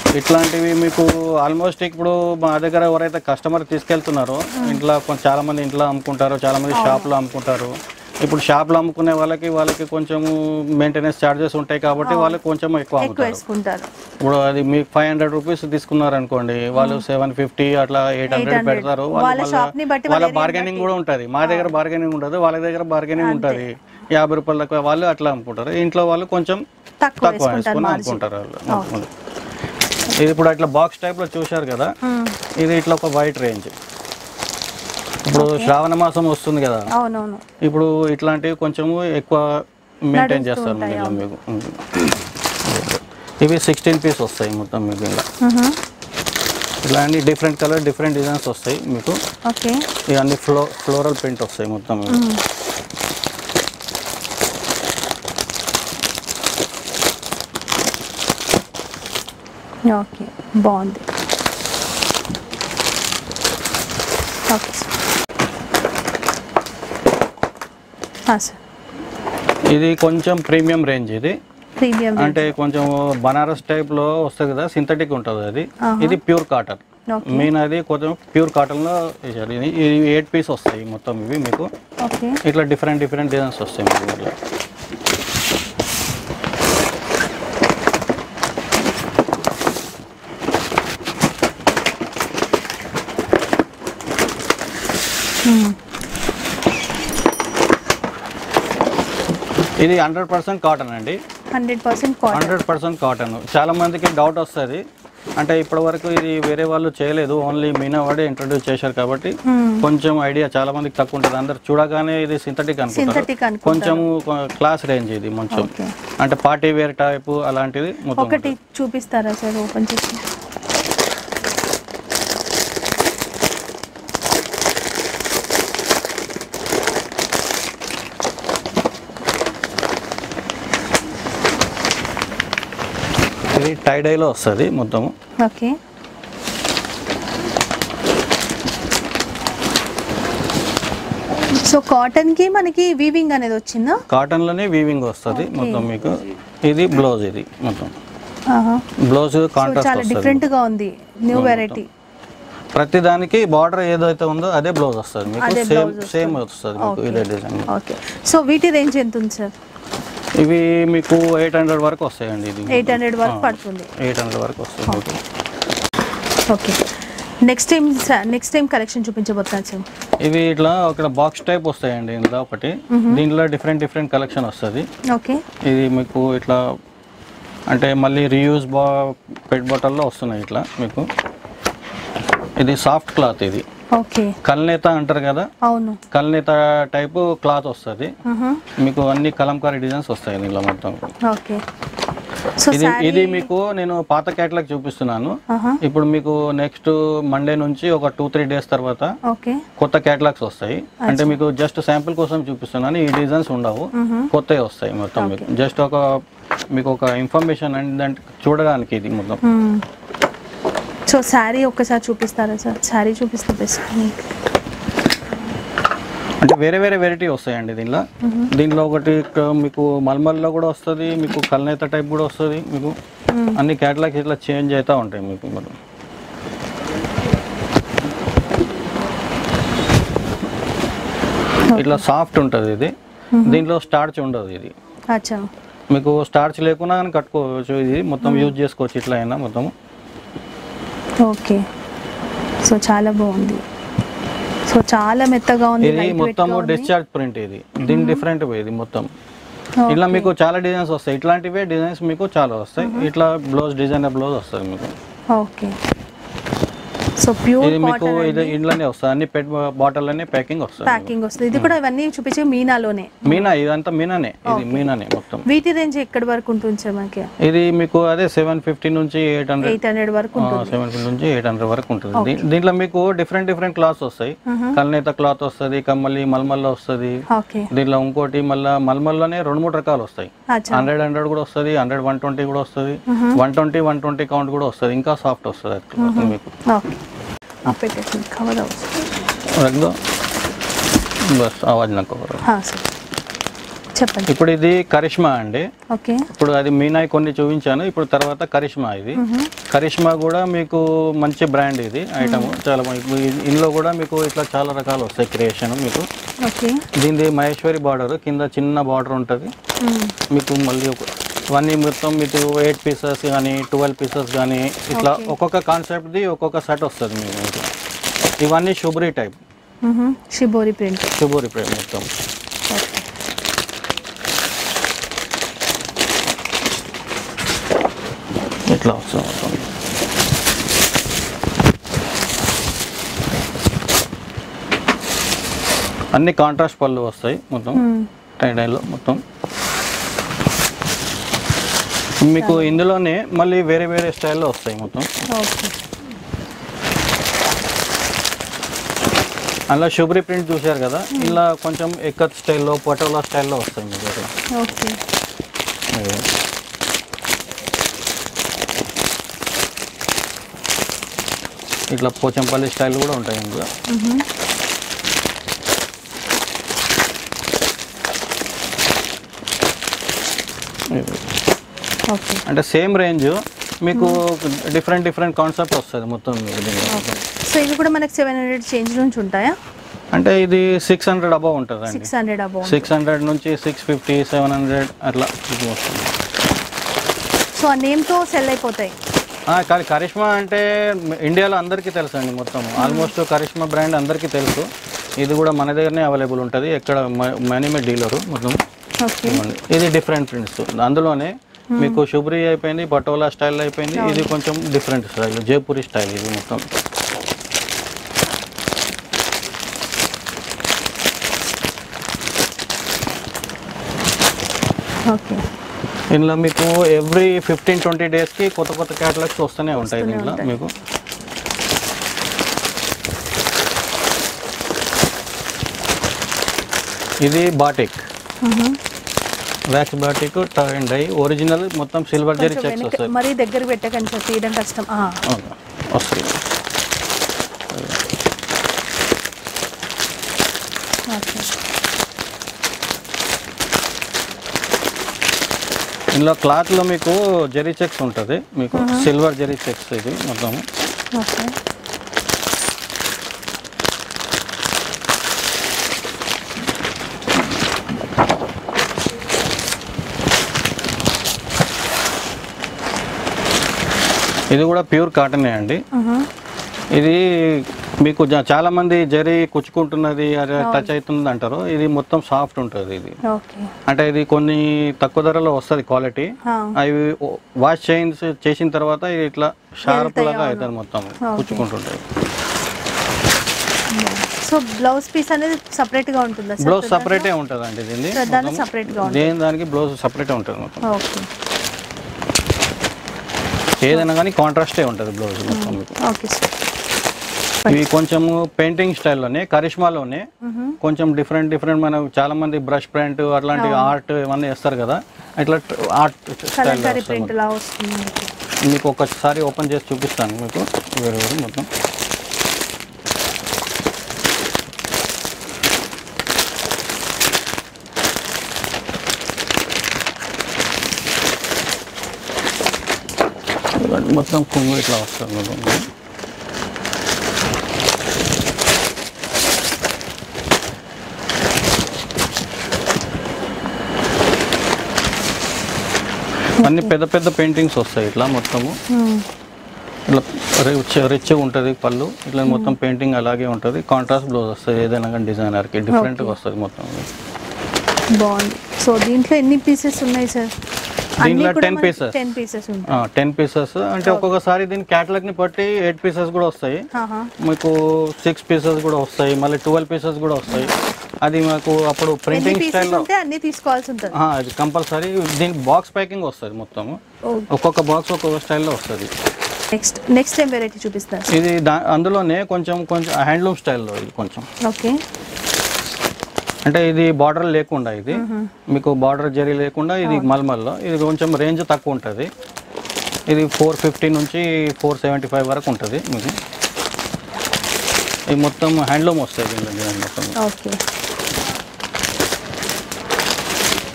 ఇట్లాంటివి మీకు ఆల్మోస్ట్ ఇప్పుడు మా దగ్గర ఎవరైతే కస్టమర్ తీసుకెళ్తున్నారో ఇంట్లో కొంచెం చాలా మంది ఇంట్లో అమ్ముకుంటారు చాలా మంది షాప్లో అమ్ముకుంటారు ఇప్పుడు షాప్లో అమ్ముకునే వాళ్ళకి వాళ్ళకి కొంచెం మెయింటెనెన్స్ ఛార్జెస్ ఉంటాయి కాబట్టి వాళ్ళకి కొంచెం ఎక్కువ ఎక్కువ అమ్ముతారు వేసుకుంటారు ఇప్పుడు అది మీకు ఫైవ్ హండ్రెడ్ రూపీస్ తీసుకున్నారు అనుకోండి వాళ్ళు సెవెన్ ఫిఫ్టీ అట్లా ఎయిట్ హండ్రెడ్ పెడతారు వాళ్ళు వాళ్ళ మళ్ళా- shop ని బట్టి వాళ్ళ బార్గెనింగ్ కూడా ఉంటుంది మా దగ్గర బార్గెనింగ్ ఉండదు వాళ్ళ దగ్గర బార్గెనింగ్ ఉంటుంది యాభై రూపాయల దాకా వాళ్ళు అట్లా అమ్ముకుంటారు ఇంట్లో వాళ్ళు కొంచెం తక్కువ తక్కువ వేసుకొని అమ్ముకుంటారు వాళ్ళు ఇది ఇప్పుడు అట్లా బాక్స్ టైప్ లో చూశారు కదా ఇది ఇట్లా ఒక వైట్ రేంజ్ ఇప్పుడు శ్రావణ మాసం వస్తుంది కదా అవునవును ఇప్పుడు ఇట్లాంటివి కొంచెము ఎక్కువ మెయింటైన్ చేస్తారు దీనిలో మీకు ఇవి సిక్స్టీన్ పీస్ వస్తాయి మొత్తం మీకు ఇలా ఇలా అన్ని డిఫరెంట్ కలర్ డిఫరెంట్ డిజైన్స్ వస్తాయి మీకు ఓకే ఇవన్నీ ఫ్లో ఫ్లోరల్ ప్రింట్ వస్తాయి మొత్తం మీకు. ఓకే బాగుంది ఓకే సార్ సార్ ఇది కొంచెం ప్రీమియం రేంజ్ ఇది ప్రీమియం అంటే కొంచెం బనారస్ టైప్ లో వస్తుంది కదా సింథటిక్ ఉంటుంది అది ఇది ప్యూర్ కాటన్ ఓకే మెయిన్ అది కొంచెం ప్యూర్ కాటన్ లో వేసారు ఇది ఇది ఎయిట్ పీస్ వస్తాయి మొత్తం ఇవి మీకు ఓకే ఇట్లా డిఫరెంట్ డిఫరెంట్ డిజైన్స్ వస్తాయి మీకు ఇట్లా ఇది హండ్రెడ్ పర్సెంట్ కాటన్ అండి hundred percent cotton hundred percent cotton చాలా మందికి డౌట్ వస్తుంది అంటే ఇప్పటి వరకు ఇది వేరే వాళ్ళు చేయలేదు ఓన్లీ మీనా వాడే ఇంట్రడ్యూస్ చేశారు కాబట్టి కొంచెం ఐడియా చాలా మందికి తక్కువ ఉంటుంది అందరు చూడగానే ఇది సింథటిక్ అనుకుంటారు సింథటిక్ అనుకుంటారు కొంచెం క్లాస్ రేంజ్ ఇది కొంచెం ఓకే అంటే పార్టీ వేర్ టైప్ అలాంటిది మొత్తం ఒకటి చూపిస్తారా సార్ ఓపెన్ చేసి ఇది టైడైలో వస్తుంది మొత్తము ఓకే సో కాటన్ కి మనకి వీవింగ్ అనేది వచ్చిందా కాటన్లోనే వీవింగ్ వస్తుంది మొత్తం మీకు ఇది బ్లౌజ్ ఇది మొత్తం ఆహా. బ్లౌజ్ సో కాంట్రాస్ట్ చాలా వస్తుంది డిఫరెంట్ గా ఉంది న్యూ వెరైటీ ప్రతి దానికి బార్డర్ ఏదైతే ఉందో అదే బ్లౌజ్ వస్తుంది మీకు అదే సేమ్ blouse సేమ్ వస్తుంది మీకు ఇదే డిజైన్ ఓకే సో వీటి రేంజ్ ఎంత ఉంది సార్ ఇవి మీకు ఎయిట్ హండ్రెడ్ వరకు వస్తాయండి ఇది ఎయిట్ హండ్రెడ్ వరకు పడుతుంది ఎయిట్ హండ్రెడ్ వరకు వస్తుంది మీకు. Okay next time next time collection చూపించబోతున్నాను సార్ ఇవి ఇట్లా ఒక బాక్స్ టైప్ వస్తాయండి ఇందులో ఒకటి దీంట్లో డిఫరెంట్ డిఫరెంట్ కలెక్షన్ వస్తుంది ఓకే ఇది మీకు ఇట్లా అంటే మళ్ళీ రీయూజ్ బా పెట్ బాటిల్లో వస్తున్నాయి ఇట్లా మీకు ఇది సాఫ్ట్ క్లాత్ ఇది ఓకే కల్నేత అంటారు కదా అవును కల్నేత టైపు క్లాత్ వస్తుంది మ్హూ. మీకు అన్ని కలంకారీ డిజైన్స్ వస్తాయి దీనిలో మొత్తం ఓకే సో ఇది ఇది మీకు నేను పాత క్యాటలాగ్ చూపిస్తున్నాను ఆహా. ఇప్పుడు మీకు నెక్స్ట్ మండే నుంచి ఒక టూ త్రీ డేస్ తర్వాత ఓకే కొత్త క్యాటలాగ్స్ వస్తాయి అంటే మీకు జస్ట్ శాంపుల్ కోసం చూపిస్తున్నాను ఈ డిజైన్స్ ఉండవు కొత్తవి వస్తాయి మొత్తం మీకు జస్ట్ ఒక మీకు ఒక ఇన్ఫర్మేషన్ అంటే చూడడానికి ఇది మొత్తం మ్మ్. సో శారీ ఒక్కసారి చూపిస్తారా సార్ శారీ చూపిస్తే బెస్ట్ అంటే వేరే వేరే వెరైటీ వస్తాయండి దీనిలో దీనిలో ఒకటి ఇక మీకు మల్మల్లో కూడా వస్తుంది మీకు కల్నేత టైప్ కూడా వస్తుంది మీకు అన్ని క్యాటలాగ్స్ ఇట్లా చేంజ్ అవుతూ ఉంటాయి మీకు మరి ఇట్లా సాఫ్ట్ ఉంటుంది ఇది దీంట్లో స్టార్చ్ ఉండదు ఇది అచ్చా మీకు స్టార్చ్ లేకున్నా కానీ కట్టుకోవచ్చు ఇది మొత్తం యూజ్ చేసుకోవచ్చు ఇట్లా అయినా మొత్తం ఓకే సో చాలా బాగుంది సో చాలా మెత్తగా ఉంది ఇది light weight మొత్తం గా ఉంది. డిశ్చార్జ్ ప్రింట్ ఇది దీని డిఫరెంట్ ఇది మొత్తం ఇట్లా మీకు చాలా డిజైన్స్ వస్తాయి ఇట్లాంటివే డిజైన్స్ మీకు చాలా వస్తాయి ఇట్లా బ్లౌజ్ డిజైన్ బ్లౌజ్ వస్తుంది మీకు ఓకే సో ప్యూర్ ఇది మీకు ఇది ఇంట్లోనే వస్తుంది అన్ని పెట్ బాటిల్ అనే ప్యాకింగ్ వస్తుంది ప్యాకింగ్ వస్తుంది ఇది కూడా ఇవన్నీ చూపించే మీనాలోనే మీనా ఇదంతా మీనానే ఇది మీనానే మొత్తం వీటి రేంజ్ ఎక్కడి వరకు ఉంటుంది సార్ మనకి ఇది మీకు అదే సెవెన్ ఫిఫ్టీ నుంచి ఎయిట్ హండ్రెడ్ ఎయిట్ హండ్రెడ్ వరకు ఉంటుంది సెవెన్ ఫిఫ్టీ నుంచి ఎయిట్ హండ్రెడ్ వరకు ఉంటుంది దీ- దీంట్లో మీకు డిఫరెంట్ డిఫరెంట్ క్లాత్స్ వస్తాయి కల్నేత క్లాత్ వస్తుంది కమ్మలి మల్మల్లో వస్తుంది ఓకే దీంట్లో ఇంకోటి మళ్ళీ మల్మల్లోనే రెండు మూడు రకాలు వస్తాయి అచ్చా హండ్రెడ్ హండ్రెడ్ కూడా వస్తుంది హండ్రెడ్ వన్ ట్వంటీ కూడా వస్తుంది one twenty one twenty count కూడా వస్తుంది ఇంకా సాఫ్ట్ వస్తుంది అది మీకు ఓకే ఆ పెట్టేసి కవర్ అవుతుంది रख दो बस आवाज़ ना कवर हाँ सर చెప్పండి ఇప్పుడు ఇది కరిష్మా అండి ఓకే ఇప్పుడు అది మీనాయి కొన్ని చూపించాను ఇప్పుడు తర్వాత కరిష్మా ఇది కరిష్మా కూడా మీకు మంచి బ్రాండ్ ఇది ఐటమ్ చాలా మంచి- ఇ- ఇందులో కూడా మీకు ఇట్లా చాలా రకాలు వస్తాయి క్రియేషన్ మీకు ఓకే దీనిది మహేశ్వరి బార్డర్ కింద చిన్న బార్డర్ ఉంటుంది మీకు మళ్ళీ ఒక ఇవన్నీ మొత్తం మీకు ఎయిట్ పీసెస్ కానీ ట్వెల్వ్ పీసెస్ కానీ ఇట్లా ఒక్కొక్క కాన్సెప్ట్ది ఒక్కొక్క సెట్ వస్తుంది మీకు ఇట్లా. ఇవన్నీ శుభ్రీ టైప్ షిబోరి ప్రింట్ శుభ్రీ టైప్ మొత్తం ఇట్లా వస్తుంది మొత్తం అన్ని కాంట్రాస్ట్ పళ్ళు వస్తాయి మొత్తం టైడైలో మొత్తం మీకు ఇందులోనే మళ్ళీ వేరే వేరే స్టైల్లో వస్తాయి మొత్తం ఓకే అలా శుభ్రీ ప్రింట్ చూశారు కదా ఇలా కొంచెం ఎక్కత్ స్టైల్లో పటోలా స్టైల్లో వస్తాయి మీకు ఇట్లా. ఓకే అదే. ఇట్లా పోచంపల్లి స్టైల్ కూడా ఉంటాయి ఇందులో ఇవి. ఓకే అంటే సేమ్ రేంజ్ మీకు డిఫరెంట్ డిఫరెంట్ కాన్సెప్ట్ వస్తుంది మొత్తం మీకు దీనిలో. సో ఇవి కూడా మనకి సెవెన్ హండ్రెడ్ చేంజ్ నుంచి ఉంటాయా అంటే ఇది సిక్స్ హండ్రెడ్ అబవ్ ఉంటుంది అండి six hundred above six hundred నుంచి సిక్స్ ఫిఫ్టీ సెవెన్ హండ్రెడ్ అట్లా ఇది వస్తుంది సో ఆ నేమ్తో సెల్ అయిపోతాయి ఆ, కానీ కరిష్మా అంటే ఇండియాలో అందరికీ తెలుసు అండి మొత్తం ఆల్మోస్ట్ కరిష్మా బ్రాండ్ అందరికీ తెలుసు ఇది కూడా మన దగ్గరనే అవైలబుల్ ఉంటుంది ఎక్కడ మనీమే డీలరు మొత్తం ఓకే ఇవ్వండి. ఇది డిఫరెంట్ ప్రింట్స్ అందులోనే మీకు శుభ్రి అయిపోయింది పటోలా స్టైల్ అయిపోయింది ఇది కొంచెం డిఫరెంట్ స్టైల్ జైపూరి స్టైల్ ఇది మొత్తం ఓకే ఇందులో మీకు ఎవ్రీ ఫిఫ్టీన్ ట్వంటీ డేస్కి కొత్త కొత్త క్యాటలాగ్స్ వస్తూనే ఉంటాయి దీంట్లో మీకు ఇది batik wax batik and dye original మొత్తం సిల్వర్ జరీ చెక్స్ వెనక వస్తాయి మరీ దగ్గర పెట్టకండి సార్ తీయడం కష్టం ఆ, అవును, వస్తాయి ఓకే ఇందులో క్లాత్లో మీకు జరీ చెక్స్ ఉంటుంది మీకు సిల్వర్ జరీ చెక్స్ ఇది మొత్తం ఓకే ఇది కూడా ప్యూర్ కాటనే అండి ఇది మీకు జా- చాలా మంది జరీ కుచ్చుకుంటున్నది అరే టచ్ అవుతుంది అంటారు ఇది మొత్తం సాఫ్ట్ ఉంటుంది ఇది ఓకే అంటే ఇది కొన్ని తక్కువ ధరలో వస్తుంది క్వాలిటీ ఆ, అవి వాష్ చేంజ్ చేసిన తర్వాత ఇది ఇట్లా షార్ప్ లాగా అవుతుంది మొత్తం కుచ్చుకుంటుంటాయి సో బ్లౌజ్ పీస్ అనేది సపరేట్ గా ఉంటుందా సార్ బ్లౌజ్ సపరేటే ఉంటుంది అండి దీన్ని సో దాన్ని సపరేట్ గా ఉంటుంది దేని దానికి బ్లౌజ్ సపరేటే ఉంటుంది మొత్తం ఓకే ఏదైనా కానీ కాంట్రాస్టే ఉంటుంది బ్లౌజ్ మొత్తం మీకు ఓకే సార్ ఇవి కొంచెము పెయింటింగ్ స్టైల్లోనే కరిష్మాలోనే కొంచెం డిఫరెంట్ డిఫరెంట్ మనం చాలా మంది బ్రష్ ప్రింట్ అట్లాంటి ఆర్ట్ ఇవన్నీ వేస్తారు కదా ఇట్లా ఆర్ట్ స్టైల్ కలంకారీ ప్రింట్ లా వస్తుంది మనకి. మీకు ఒకసారి ఓపెన్ చేసి చూపిస్తాను మీకు వేరు వేరు మొత్తం ఇదిగోండి, మొత్తం కొంగు ఇట్లా వస్తుంది మొత్తం అన్ని పెద్ద పెద్ద పెయింటింగ్స్ వస్తాయి ఇట్లా మొత్తము మ్మ్. ఇట్లా రిచ్ రిచ్ ఉంటుంది పళ్ళు ఇట్లా మొత్తం పెయింటింగ్ అలాగే ఉంటుంది కాంట్రాస్ట్ బ్లౌజ్ వస్తుంది ఏదైనా కానీ డిజైనర్కి డిఫరెంట్గా వస్తుంది మొత్తం బాగుంది సో దీంట్లో ఎన్ని పీసెస్ ఉన్నాయి సార్ దీంట్లో 10 pieces. టెన్ పీసెస్ ఉంటాయి టెన్ పీసెస్ అంటే ఒక్కొక్కసారి దీని క్యాటలాగ్ని బట్టి ఎయిట్ పీసెస్ కూడా వస్తాయి ఆహా. మీకు సిక్స్ పీసెస్ కూడా వస్తాయి మళ్ళీ ట్వెల్వ్ పీసెస్ కూడా వస్తాయి అది మాకు అప్పుడు ఎన్ని ప్రింటింగ్ పీసెస్ స్టైల్లో ఉంటే అన్ని తీసుకోవాల్సి ఉంటుంది అది కంపల్సరీ దీని బాక్స్ ప్యాకింగ్ వస్తుంది మొత్తము ఒక్కొక్క బాక్స్ ఒక్కొక్క స్టైల్లో వస్తుంది నెక్స్ట్ నెక్స్ట్ ఏం వెరైటీ చూపిస్తారు ఇది దా అందులోనే కొంచెం కొంచెం హ్యాండ్లూమ్ స్టైల్లో ఇది కొంచెం ఓకే అంటే ఇది బార్డర్ లేకుండా ఇది మీకు బార్డర్ జరీ లేకుండా ఇది మల్మల్లో ఇది కొంచెం రేంజ్ తక్కువ ఉంటుంది ఇది ఫోర్ ఫిఫ్టీ నుంచి ఫోర్ సెవెంటీ ఫైవ్ వరకు ఉంటుంది మీకు ఇది మొత్తం హ్యాండ్లూమ్ వస్తుంది దీనిలో డిజైన్ మొత్తం ఓకే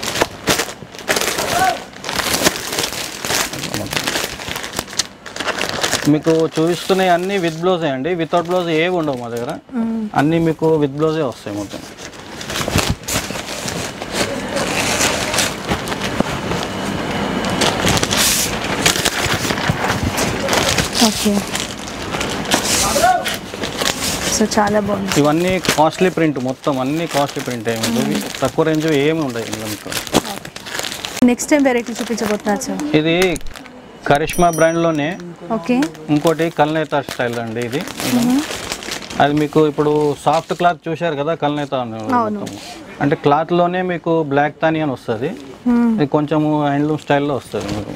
మీకు చూపిస్తున్నాయి అన్ని విత్ బ్లౌజే అండి వితౌట్ బ్లౌజ్ ఏవి ఉండవు మా దగ్గర అన్నీ మీకు విత్ బ్లౌజే వస్తాయి మొత్తం ఓకే సో చాలా బాగుంది ఇవన్నీ కాస్ట్లీ ప్రింట్ మొత్తం అన్ని కాస్ట్లీ ప్రింట్ ఏమి ఇవి తక్కువ రేంజ్ ఏమి ఉండవు ఇంకా మీకు నెక్స్ట్ టైం వెరైటీ చూపించబోతున్నారు సార్ ఇది కరిష్మా బ్రాండ్లోనే ఓకే ఇంకోటి కల్నేత స్టైల్ అండి ఇది అది మీకు ఇప్పుడు సాఫ్ట్ క్లాత్ చూశారు కదా కల్నేత అని అవును. మొత్తం. అంటే క్లాత్లోనే మీకు బ్లాక్ తాని అని వస్తుంది ఇది కొంచెము హ్యాండ్లూమ్ స్టైల్లో వస్తుంది మీకు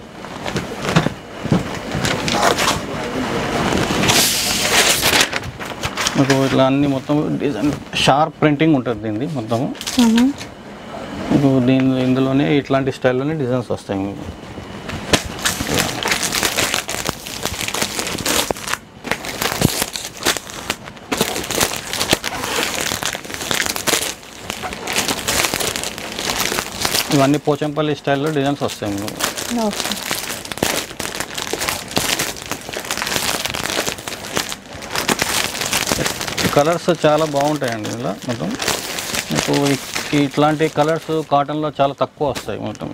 మీకు ఇట్లా అన్ని మొత్తం డిజైన్ షార్ప్ ప్రింటింగ్ ఉంటుంది దీన్ని మొత్తము మీకు దీని ఇందులోనే ఇట్లాంటి స్టైల్లోనే డిజైన్స్ వస్తాయి మీకు ఇవన్నీ పోచంపల్లి స్టైల్లో డిజైన్స్ వస్తాయి మీకు ఓకే కలర్స్ చాలా బాగుంటాయండి ఇలా మొత్తం మీకు ఈ- ఇట్లాంటి కలర్స్ కాటన్లో చాలా తక్కువ వస్తాయి మొత్తం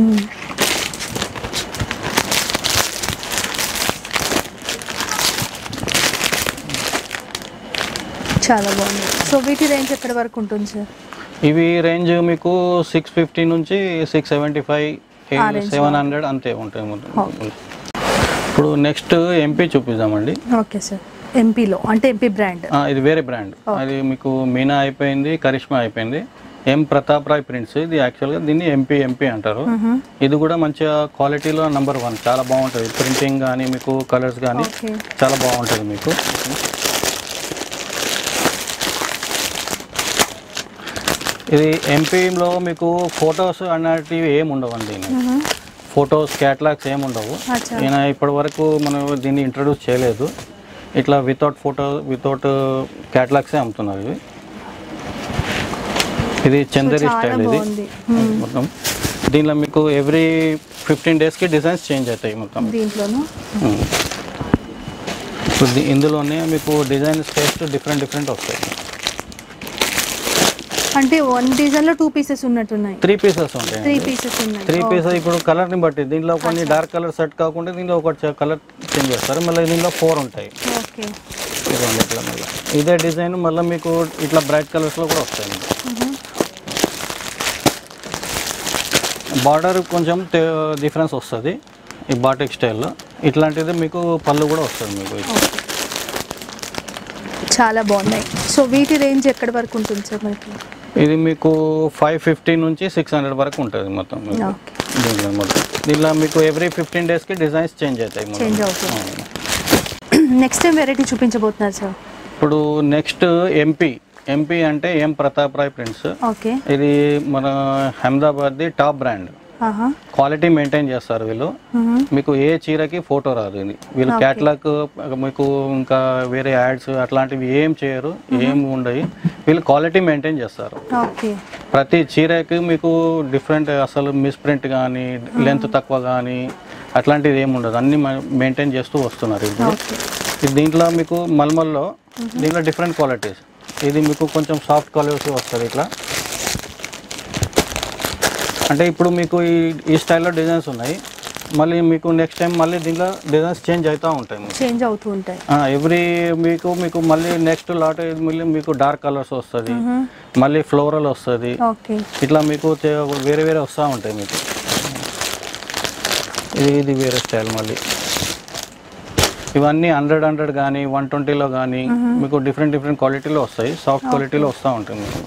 చాలా బాగుంది సో వీటి రేంజ్ ఎక్కడి వరకు ఉంటుంది సార్ ఇవి రేంజ్ మీకు సిక్స్ ఫిఫ్టీ నుంచి సిక్స్ సెవెంటీ ఫైవ్ ఆ range సెవెన్ హండ్రెడ్ అంతే ఉంటాయి మొత్తం ఇప్పుడు నెక్స్ట్ ఎంపీ చూపిద్దామండి ఓకే సార్ ఎంపీలో అంటే ఎంపీ బ్రాండ్ ఆ, ఇది వేరే బ్రాండ్ అది మీకు మీనా అయిపోయింది కరిష్మా అయిపోయింది ఎం ప్రతాప్ రాయ్ ప్రింట్స్ ఇది యాక్చువల్గా దీన్ని ఎంపీ ఎంపీ అంటారు ఇది కూడా మంచిగా క్వాలిటీలో నెంబర్ వన్ చాలా బాగుంటుంది ప్రింటింగ్ కానీ మీకు కలర్స్ కానీ ఓకే చాలా బాగుంటుంది మీకు ఇది ఎంపీలో మీకు ఫొటోస్ అనేటివి ఏమి ఉండవండి దీని ఫొటోస్ క్యాటలాగ్స్ ఏమి ఉండవు అచ్చా ఈయన ఇప్పటి వరకు మనం దీన్ని ఇంట్రడ్యూస్ చేయలేదు ఇట్లా వితౌట్ ఫోటో వితౌట్ క్యాటలాగ్సే అమ్ముతున్నారు ఇవి ఇది చందరి చాలా స్టైల్ ఇది బాగుంది మొత్తం దీనిలో మీకు ఎవ్రీ ఫిఫ్టీన్ డేస్కి డిజైన్స్ చేంజ్ అవుతాయి మొత్తం దీంట్లోను ఉమ్. ఇప్పుడు దీ- ఇందులోనే మీకు డిజైన్స్ టేస్ట్ డిఫరెంట్ డిఫరెంట్ వస్తాయి అంటే వన్ డిజైన్ లో టూ పీసెస్ ఉన్నట్టున్నాయి త్రీ పీసెస్ ఉంటాయి త్రీ పీసెస్ ఉన్నాయి త్రీ పీసెస్ ఇప్పుడు కలర్ని బట్టి దీనిలో కొన్ని డార్క్ కలర్ సెట్ కాకుండా దీనిలో ఒక కలర్ చేంజ్ చేస్తారు మళ్ళీ దీనిలో ఫోర్ ఉంటాయి ఓకే ఇదిగోండి ఇట్లా మళ్ళీ ఇదే డిజైన్ మళ్ళీ మీకు ఇట్లా బ్రైట్ కలర్స్లో కూడా వస్తాయి మీకు బార్డర్ కొంచెం డిఫరెన్స్ వస్తుంది ఈ బాటిక్ స్టైల్లో ఇట్లాంటిది మీకు పళ్ళు కూడా వస్తుంది మీకు చాలా బాగున్నాయి సో వీటి రేంజ్ ఎక్కడి వరకు ఉంటుంది సార్ మనకి ఇది మీకు ఫైవ్ ఫిఫ్టీ నుంచి సిక్స్ హండ్రెడ్ వరకు ఉంటుంది మొత్తం మీకు. ఓకే దీంట్లో మొత్తం దీనిలో మీకు ఎవ్రీ ఫిఫ్టీన్ డేస్కి డిజైన్స్ చేంజ్ అవుతాయి మొత్తం. చేంజ్ అవుతుంది అవును. నెక్స్ట్ టైం వెరైటీ చూపించబోతున్నారు సార్ ఇప్పుడు నెక్స్ట్ ఎంపీ ఎంపీ అంటే M Pratap Rai prints okay ఇది మన అహ్మదాబాద్ది టాప్ బ్రాండ్ ఆహా క్వాలిటీ మెయింటైన్ చేస్తారు వీళ్ళు మీకు ఏ చీరకి ఫోటో రాదు ఇది వీళ్ళు Okay. క్యాట్లాగ్ మీకు ఇంకా వేరే యాడ్స్ అట్లాంటివి ఏం చేయరు ఏం ఉండవు వీళ్ళు క్వాలిటీ మెయింటైన్ చేస్తారు ఓకే ప్రతి చీరకి మీకు డిఫరెంట్ అసలు మిస్ప్రింట్ కానీ లెంత్ తక్కువ కానీ అట్లాంటిది ఏమి ఉండదు అన్ని మెయింటైన్ చేస్తూ వస్తున్నారు ఇప్పుడు ఓకే ఇది దీంట్లో మీకు మల్మల్లో దీంట్లో డిఫరెంట్ క్వాలిటీస్ ఇది మీకు కొంచెం సాఫ్ట్ క్వాలిటీ వస్తుంది ఇట్లా అంటే ఇప్పుడు మీకు ఈ ఈ స్టైల్లో డిజైన్స్ ఉన్నాయి మళ్ళీ మీకు నెక్స్ట్ టైం మళ్ళీ దీంట్లో డిజైన్స్ చేంజ్ అవుతూ ఉంటాయి మీకు. చేంజ్ అవుతూ ఉంటాయి ఆ, ఎవ్రీ మీకు మీకు మళ్ళీ నెక్స్ట్ లాట్ మళ్ళీ మీకు డార్క్ కలర్స్ వస్తుంది మళ్ళీ ఫ్లోరల్ వస్తుంది ఓకే ఇట్లా మీకు చే- వేరే వేరే వస్తూ ఉంటాయి మీకు ఇది ఇది వేరే స్టైల్ మళ్ళీ ఇవన్నీ హండ్రెడ్ హండ్రెడ్ కానీ వన్ ట్వంటీలో కానీ మీకు డిఫరెంట్ డిఫరెంట్ క్వాలిటీలో వస్తాయి సాఫ్ట్ క్వాలిటీలో వస్తూ ఉంటాయి మీకు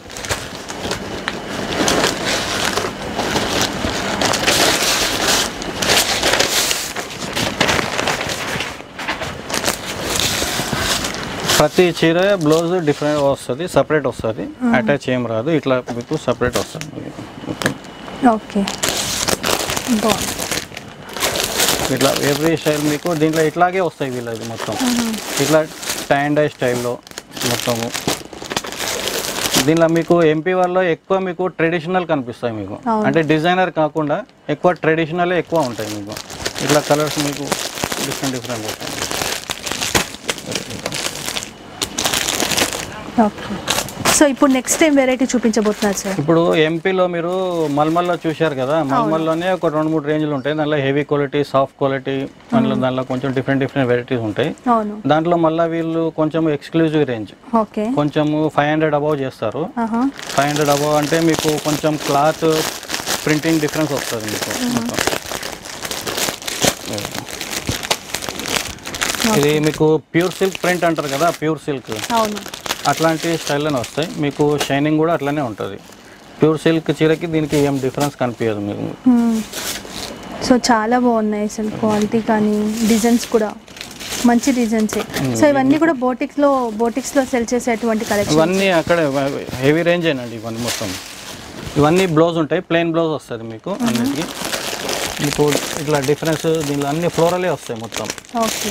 ప్రతి చీర బ్లౌజ్ డిఫరెంట్ వస్తుంది సపరేట్ వస్తుంది అటాచ్ ఏం రాదు ఇట్లా మీకు సపరేట్ వస్తుంది మీకు. ఓకే బాగుంది ఇట్లా ఎవ్రీ స్టైల్ మీకు దీంట్లో ఇట్లాగే వస్తాయి వీళ్ళది మొత్తం ఇట్లా టైండ్ ఐ స్టైల్లో మొత్తము దీనిలో మీకు ఎంపీ వాళ్ళలో ఎక్కువ మీకు ట్రెడిషనల్ కనిపిస్తాయి మీకు అవును. అంటే డిజైనర్ కాకుండా ఎక్కువ ట్రెడిషనల్ ఎక్కువ ఉంటాయి మీకు ఇట్లా కలర్స్ మీకు డిఫరెంట్ డిఫరెంట్ వస్తాయి ఓకే సో ఇప్పుడు నెక్స్ట్ టైం వెరైటీ చూపించబోతున్నారు సార్ ఇప్పుడు ఎంపీలో మీరు మల్మల్లో చూశారు కదా మల్మల్లోనే ఒక రెండు మూడు రేంజ్లు ఉంటాయి దాంట్లో హెవీ క్వాలిటీ సాఫ్ట్ క్వాలిటీ దాంట్లో దాంట్లో కొంచెం డిఫరెంట్ డిఫరెంట్ వెరైటీస్ ఉంటాయి అవును దాంట్లో మళ్ళీ వీళ్ళు కొంచెం ఎక్స్క్లూజివ్ రేంజ్ ఓకే కొంచెం ఫైవ్ హండ్రెడ్ అబౌవ్ చేస్తారు ఆహా ఫైవ్ హండ్రెడ్ అబౌవ్ అంటే మీకు కొంచెం క్లాత్ ప్రింటింగ్ డిఫరెన్స్ వస్తుంది మీకు మొత్తం. ఇది మీకు ప్యూర్ సిల్క్ ప్రింట్ అంటారు కదా ప్యూర్ సిల్క్ అవును అట్లాంటి స్టైల్లోనే వస్తాయి మీకు షైనింగ్ కూడా అట్లనే ఉంటుంది ప్యూర్ సిల్క్ చీరకి దీనికి ఏం డిఫరెన్స్ కనిపించదు మీకు సో చాలా బాగున్నాయి అసలు క్వాలిటీ కానీ డిజైన్స్ కూడా మంచి డిజైన్సే సో ఇవన్నీ కూడా బోటిక్స్ లో బోటిక్స్ లో సెల్ చేసేటువంటి కలెక్షన్ ఇవన్నీ అక్కడే హెవీ రేంజ్ ఏనండి ఇవన్నీ మొత్తం ఇవన్నీ బ్లౌజ్ ఉంటాయి ప్లెయిన్ బ్లౌజ్ వస్తుంది మీకు అన్నిటికీ మీకు ఇట్లా డిఫరెన్స్ దీనిలో అన్ని ఫ్లోరలే వస్తాయి మొత్తం ఓకే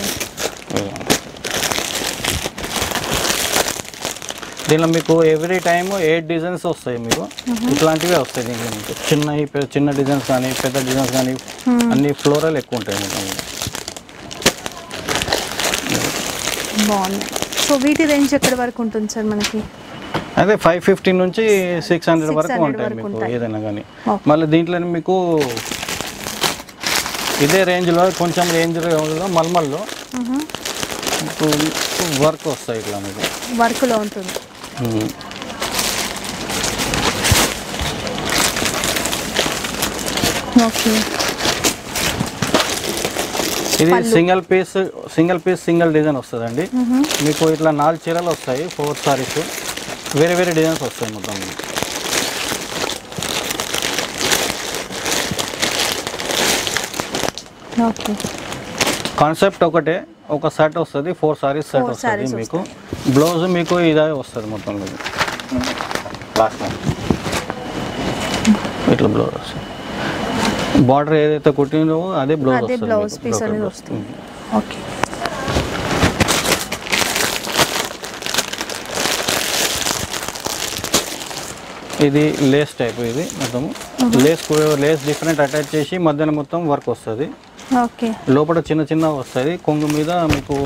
దీనిలో మీకు ఎవ్రీ టైమ్ ఎయిట్ డిజైన్స్ వస్తాయి మీకు ఇట్లాంటివే వస్తాయి దీంట్లో మీకు చిన్న చిన్న డిజైన్స్ కానీ పెద్ద డిజైన్స్ కానీ అన్ని ఫ్లోరల్ ఎక్కువ ఉంటాయి మొత్తం బాగున్నాయి సో వీటి రేంజ్ ఎక్కడి వరకు ఉంటుంది సార్ మనకి అదే ఫైవ్ ఫిఫ్టీ నుంచి సిక్స్ హండ్రెడ్ వరకు 600 ఉంటాయి వరకు మీకు ఉంటాయి. ఏదైనా కానీ Okay. మళ్ళీ దీంట్లో మీకు ఇదే రేంజ్లో కొంచెం రేంజ్ మల్మల్లో మీకు వర్క్ వస్తాయి ఇట్లా మీకు వర్క్ లో ఉంటుంది ఉమ్. ఓకే ఇది single piece single piece single design వస్తుందండి మీకు ఇట్లా నాలుగు చీరలు వస్తాయి ఫోర్ సారీస్ వేరే వేరే డిజైన్స్ వస్తాయి మొత్తం మీకు. ఓకే కాన్సెప్ట్ ఒకటే ఒక సెట్ వస్తుంది ఫోర్ సారీస్ సెట్ Four వస్తుంది sarees మీకు బ్లౌజ్ మీకు ఇదే వస్తుంది మొత్తం మీకు లాస్ట్ ఇట్లా బ్లౌజ్ వస్తుంది బార్డర్ ఏదైతే కుట్టిందో అదే బ్లౌజ్ అదే వస్తుంది బ్లౌజ్ మీకు. పీస్ Brocade అనేది blouse. వస్తుంది ఓకే ఇది లేస్ టైప్ ఇది మొత్తం లేస్ లేస్ డిఫరెంట్ అటాచ్ చేసి మధ్యన మొత్తం వర్క్ వస్తుంది ఓకే లోపల చిన్న చిన్న వస్తుంది కొంగు మీద మీకు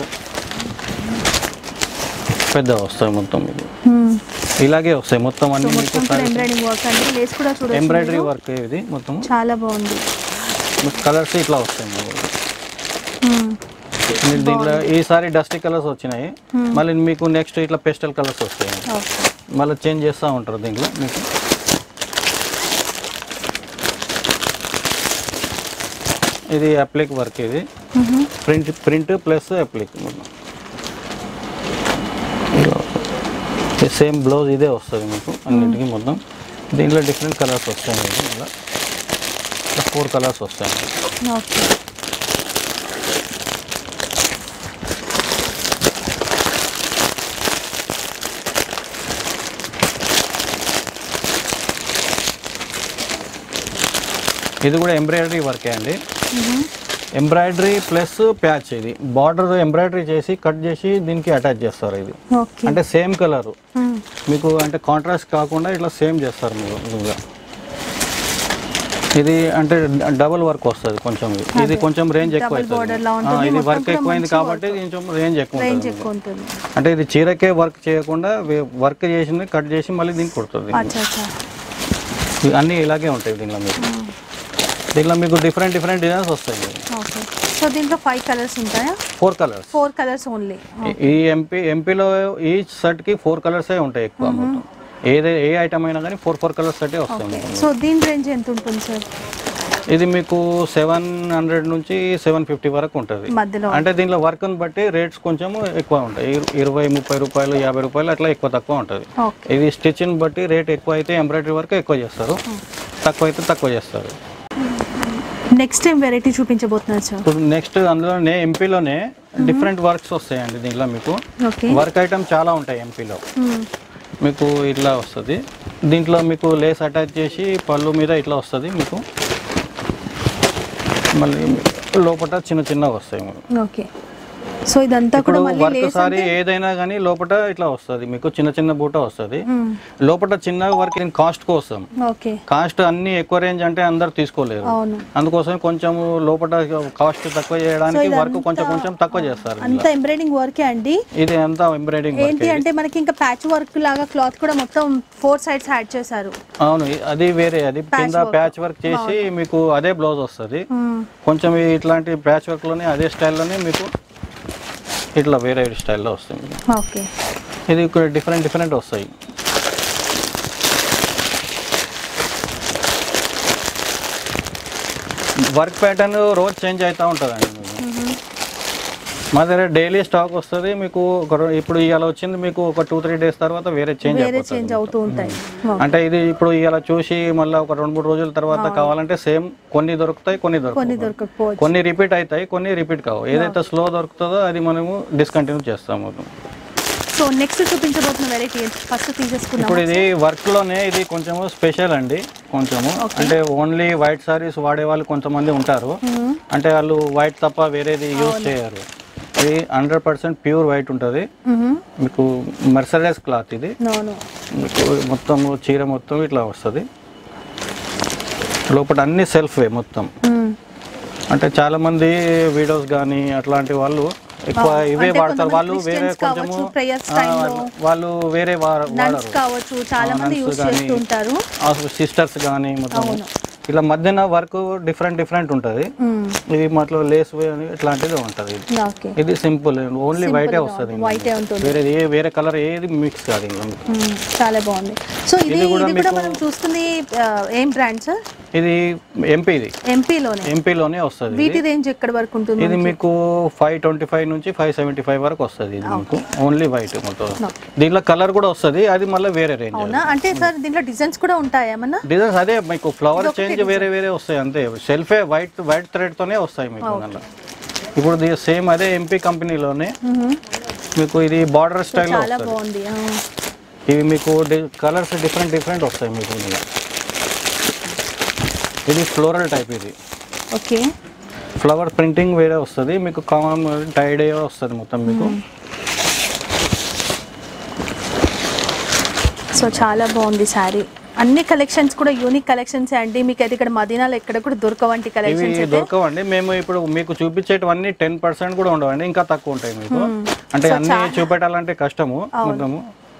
పెద్ద వస్తాయి మొత్తం మీకు ఇలాగే వస్తాయి మొత్తం సో అన్ని మీకు మొత్తం కూడా ఎంబ్రాయిడింగ్ వర్క్ అండి లేస్ కూడా చూడొచ్చు ఎంబ్రాయిడరీ మీరు. వర్క్ ఇది మొత్తం చాలా బాగుంది కలర్స్ ఇట్లా వస్తాయి మీకు. మ్మ్. మీరు దీంట్లో ఈసారి డస్టీ కలర్స్ వచ్చినాయి మళ్ళీ మీకు నెక్స్ట్ ఇట్లా పెస్టల్ కలర్స్ వస్తాయి ఓకే మళ్ళీ చేంజ్ చేస్తూ ఉంటారు దీంట్లో మీకు ఇది అప్లిక్ వర్క్ ఇది మ్మ్. ప్రింట్ ప్రింట్ ప్లస్ అప్లిక్ మొత్తం సేమ్ బ్లౌజ్ ఇదే వస్తుంది మీకు అన్నిటికీ మొత్తం దీంట్లో డిఫరెంట్ కలర్స్ వస్తాయి మీకు ఇలా ఫోర్ కలర్స్ వస్తాయి ఓకే ఇది కూడా ఎంబ్రాయిడరీ వర్కే అండి ఎంబ్రాయిడరీ ప్లస్ ప్యాచ్ ఇది బార్డర్ ఎంబ్రాయిడరీ చేసి కట్ చేసి దీనికి అటాచ్ చేస్తారు ఇది ఓకే అంటే సేమ్ కలర్ మ్మ్. మీకు అంటే కాంట్రాస్ట్ కాకుండా ఇట్లా సేమ్ చేస్తారు మీరు ఇదిగా. ఇది అంటే డబుల్ వర్క్ వస్తుంది కొంచెం ఇది. ఇది కొంచెం రేంజ్ ఎక్కువ Double border లా అవుతుంది ఉంటుంది. ఆ, ఇది మొత్తం వర్క్ కూడా ఎక్కువైంది మంచి కాబట్టి కొంచెం రేంజ్ ఎక్కువ రేంజ్ ఉంటుంది ఎక్కువ ఉంటుంది అంటే ఇది చీరకే వర్క్ చేయకుండా వర్క్ చేసింది కట్ చేసి మళ్ళీ దీనికి కుడుతుంది అచ్చా అచ్చా ఇవి అన్నీ ఇలాగే ఉంటాయి దీనిలో మీకు దీనిలో మీకు డిఫరెంట్ డిఫరెంట్ డిజైన్స్ వస్తాయి ఓకే సో దీంట్లో ఫైవ్ కలర్స్ ఉంటాయా four colours four colours only ఈ ఎంపీ ఎంపీలో ఈ షర్ట్ కి ఫోర్ కలర్సే ఉంటాయి ఎక్కువ మొత్తం ఏదే ఏ ఐటమ్ అయినా కానీ ఫోర్ ఫోర్ కలర్స్ సెటే వస్తాయి ఓకే మొత్తం. సో దీని రేంజ్ ఎంత ఉంటుంది సార్ ఇది మీకు సెవెన్ హండ్రెడ్ నుంచి సెవెన్ ఫిఫ్టీ వరకు ఉంటుంది మధ్యలో అంటే దీనిలో వర్క్ని బట్టి రేట్స్ కొంచెం ఎక్కువ ఉంటాయి ఇర- ఇరవై ముప్పై రూపాయలు యాభై రూపాయలు అట్లా ఎక్కువ తక్కువ ఉంటుంది ఓకే ఇది స్టిచ్ని బట్టి రేట్ ఎక్కువ అయితే ఎంబ్రాయిడరీ వర్క్ ఎక్కువ చేస్తారు తక్కువ అయితే తక్కువ చేస్తారు నెక్స్ట్ టైం వెరైటీ చూపించబోతున్నారు సార్ ఇప్పుడు నెక్స్ట్ అందులోనే ఎంపీలోనే డిఫరెంట్ వర్క్స్ వస్తాయండి దీంట్లో మీకు ఓకే వర్క్ ఐటమ్ చాలా ఉంటాయి ఎంపీలో మీకు ఇట్లా వస్తుంది దీంట్లో మీకు లేస్ అటాచ్ చేసి పళ్ళు మీద ఇట్లా వస్తుంది మీకు మళ్ళీ లోపల చిన్న చిన్నవి వస్తాయి మీకు ఓకే సో ఇదంతా ఇప్పుడు కూడా మళ్ళీ వర్క్ లేస్ సారీ ఏదైనా కానీ లోపల ఇట్లా వస్తుంది మీకు చిన్న చిన్న బూట వస్తుంది లోపల చిన్న వర్క్ కాస్ట్ కోసం ఓకే కాస్ట్ అన్ని ఎక్కువ రేంజ్ అంటే అందరు తీసుకోలేరు అవును అందుకోసం కొంచెం లోపల కాస్ట్ తక్కువ చేయడానికి వర్క్ కొంచెం కొంచెం తక్కువ చేస్తారు అంతా ఎంబ్రాయిడింగ్ వర్కే అండి ఇది అంతా ఎంబ్రాయిడింగ్ ఏంటి అంటే మనకి ఇంకా ప్యాచ్ వర్క్ లాగా క్లాత్ కూడా మొత్తం ఫోర్ సైడ్స్ యాడ్ చేశారు అవును ఇ- అది వేరే అది కింద ప్యాచ్ వర్క్ చేసి మీకు అదే బ్లౌజ్ వస్తుంది కొంచెం ఈ ఇట్లాంటి ప్యాచ్ వర్క్ లోనే అదే స్టైల్లోనే మీకు ఇట్లా వేరే స్టైల్లో వస్తుంది ఓకే ఇది ఇక్కడ డిఫరెంట్ డిఫరెంట్ వస్తాయి వర్క్ ప్యాటర్న్ రోజు చేంజ్ అవుతూ ఉంటుందండి మీకు మా దగ్గర డైలీ స్టాక్ వస్తుంది మీకు ఒక రో- ఇప్పుడు ఇవాళ వచ్చింది మీకు ఒక టూ త్రీ డేస్ తర్వాత వేరే చేంజ్ వేరే అయిపోతుంది చేంజ్ అవుతూ ఉంటాయి అంటే ఇది ఇప్పుడు ఇలా చూసి మళ్ళీ ఒక రెండు మూడు రోజుల తర్వాత కావాలంటే సేమ్ కొన్ని దొరుకుతాయి కొన్ని కొన్ని దొరుకుతాయి దొరకకపోవచ్చు కొన్ని రిపీట్ అవుతాయి కొన్ని రిపీట్ కావు ఏదైతే స్లో దొరుకుతుందో అది మనము డిస్కంటిన్యూ చేస్తాము సో నెక్స్ట్ చూపించబోతున్న వెరైటీ ఫస్ట్ తీసేసుకున్నాం ఇప్పుడు ఇది వర్క్ లోనే ఇది కొంచెం స్పెషల్ అండి కొంచెము అంటే ఓన్లీ వైట్ సారీస్ వాడే వాళ్ళు కొంతమంది ఉంటారు అంటే వాళ్ళు వైట్ తప్ప వేరేది యూజ్ చేయరు ఇది హండ్రెడ్ పర్సెంట్ ప్యూర్ వైట్ ఉంటుంది మీకు మెర్సరైజ్ క్లాత్ ఇది నోను మీకు మొత్తం చీర మొత్తం ఇట్లా వస్తుంది లోపల అన్ని సెల్ఫే మొత్తం అంటే చాలా మంది వీడియోస్ కానీ అట్లాంటి వాళ్ళు ఎక్కువ ఇవే అంటే వాడతారు కొంతమంది వాళ్ళు వేరే Christians కొంచెము కావచ్చు, prayers ఆ, time లో. వాళ్ళు వేరే వా- నన్స్ వాడరు కావచ్చు చాలా మంది nuns యూస్ గానీ, చేస్తూ ఉంటారు సిస్టర్స్ కానీ మొత్తం ఇలా మధ్యన వర్క్ డిఫరెంట్ డిఫరెంట్ ఉంటుంది ఇది మొత్తం లేస్ అని ఇట్లాంటిది ఉంటుంది ఇది ఓకే ఇది సింపుల్ ఓన్లీ వైటే వస్తుంది వైటే ఉంటుంది వేరే ఏ వేరే కలర్ ఏది మిక్స్ కాదు ఇంకా మీకు. మ్మ్. చాలా బాగుంది సో ఇది ఇది కూడా ఇది కూడా మీకు- మనం చూస్తుంది ఆ, ఏం బ్రాండ్ సార్ ఇది ఎంపీ ఇది ఎంపీలోనే ఎంపీలోనే వస్తుంది వీటి రేంజ్ ఎక్కడి వరకు ఉంటుంది ఇది మీకు ఫైవ్ ట్వంటీ ఫైవ్ నుంచి ఫైవ్ సెవెంటీ ఫైవ్ వరకు వస్తుంది ఇది మీకు ఓన్లీ వైట్ మొత్తం దీంట్లో కలర్ కూడా వస్తుంది అది మళ్ళీ వేరే రేంజ్ అవునా అంటే సార్ దీంట్లో డిజైన్స్ కూడా ఉంటాయా ఏమన్నా డిజైన్స్ అదే మీకు ఫ్లవర్ చేంజ్ వేరే వేరే వస్తాయి అంతే సెల్ఫే వైట్ వైట్ థ్రెడ్ తోనే వస్తాయి మీకు దాంట్లో ఇప్పుడు సేమ్ అదే ఎంపీ కంపెనీలోనే మీకు ఇది బార్డర్ స్టైల్లో చాలా వస్తుంది బాగుంది ఆ. ఇవి మీకు కలర్స్ డిఫరెంట్ డిఫరెంట్ వస్తాయి మీకు ఇందులో. ఇది ఫ్లోరల్ టైప్ ఇది ఓకే ఫ్లవర్ ప్రింటింగ్ వేరే వస్తుంది మీకు కామన్ టైడ్ వస్తుంది మొత్తం మీకు సో చాలా బాగుంది శారీ అన్ని కలెక్షన్స్ కూడా యూనిక్ కలెక్షన్స్ అండి మీకు అయితే ఇక్కడ మదీనాలో ఎక్కడ కూడా దొరకవంటి ఇవి కలెక్షన్స్ అయితే దొరకవండి మేము ఇప్పుడు మీకు చూపించేటివన్నీ టెన్ పర్సెంట్ కూడా ఉండవండి ఇంకా తక్కువ ఉంటాయి మీకు అంటే అన్ని చూపెట్టాలంటే కష్టము మొత్తము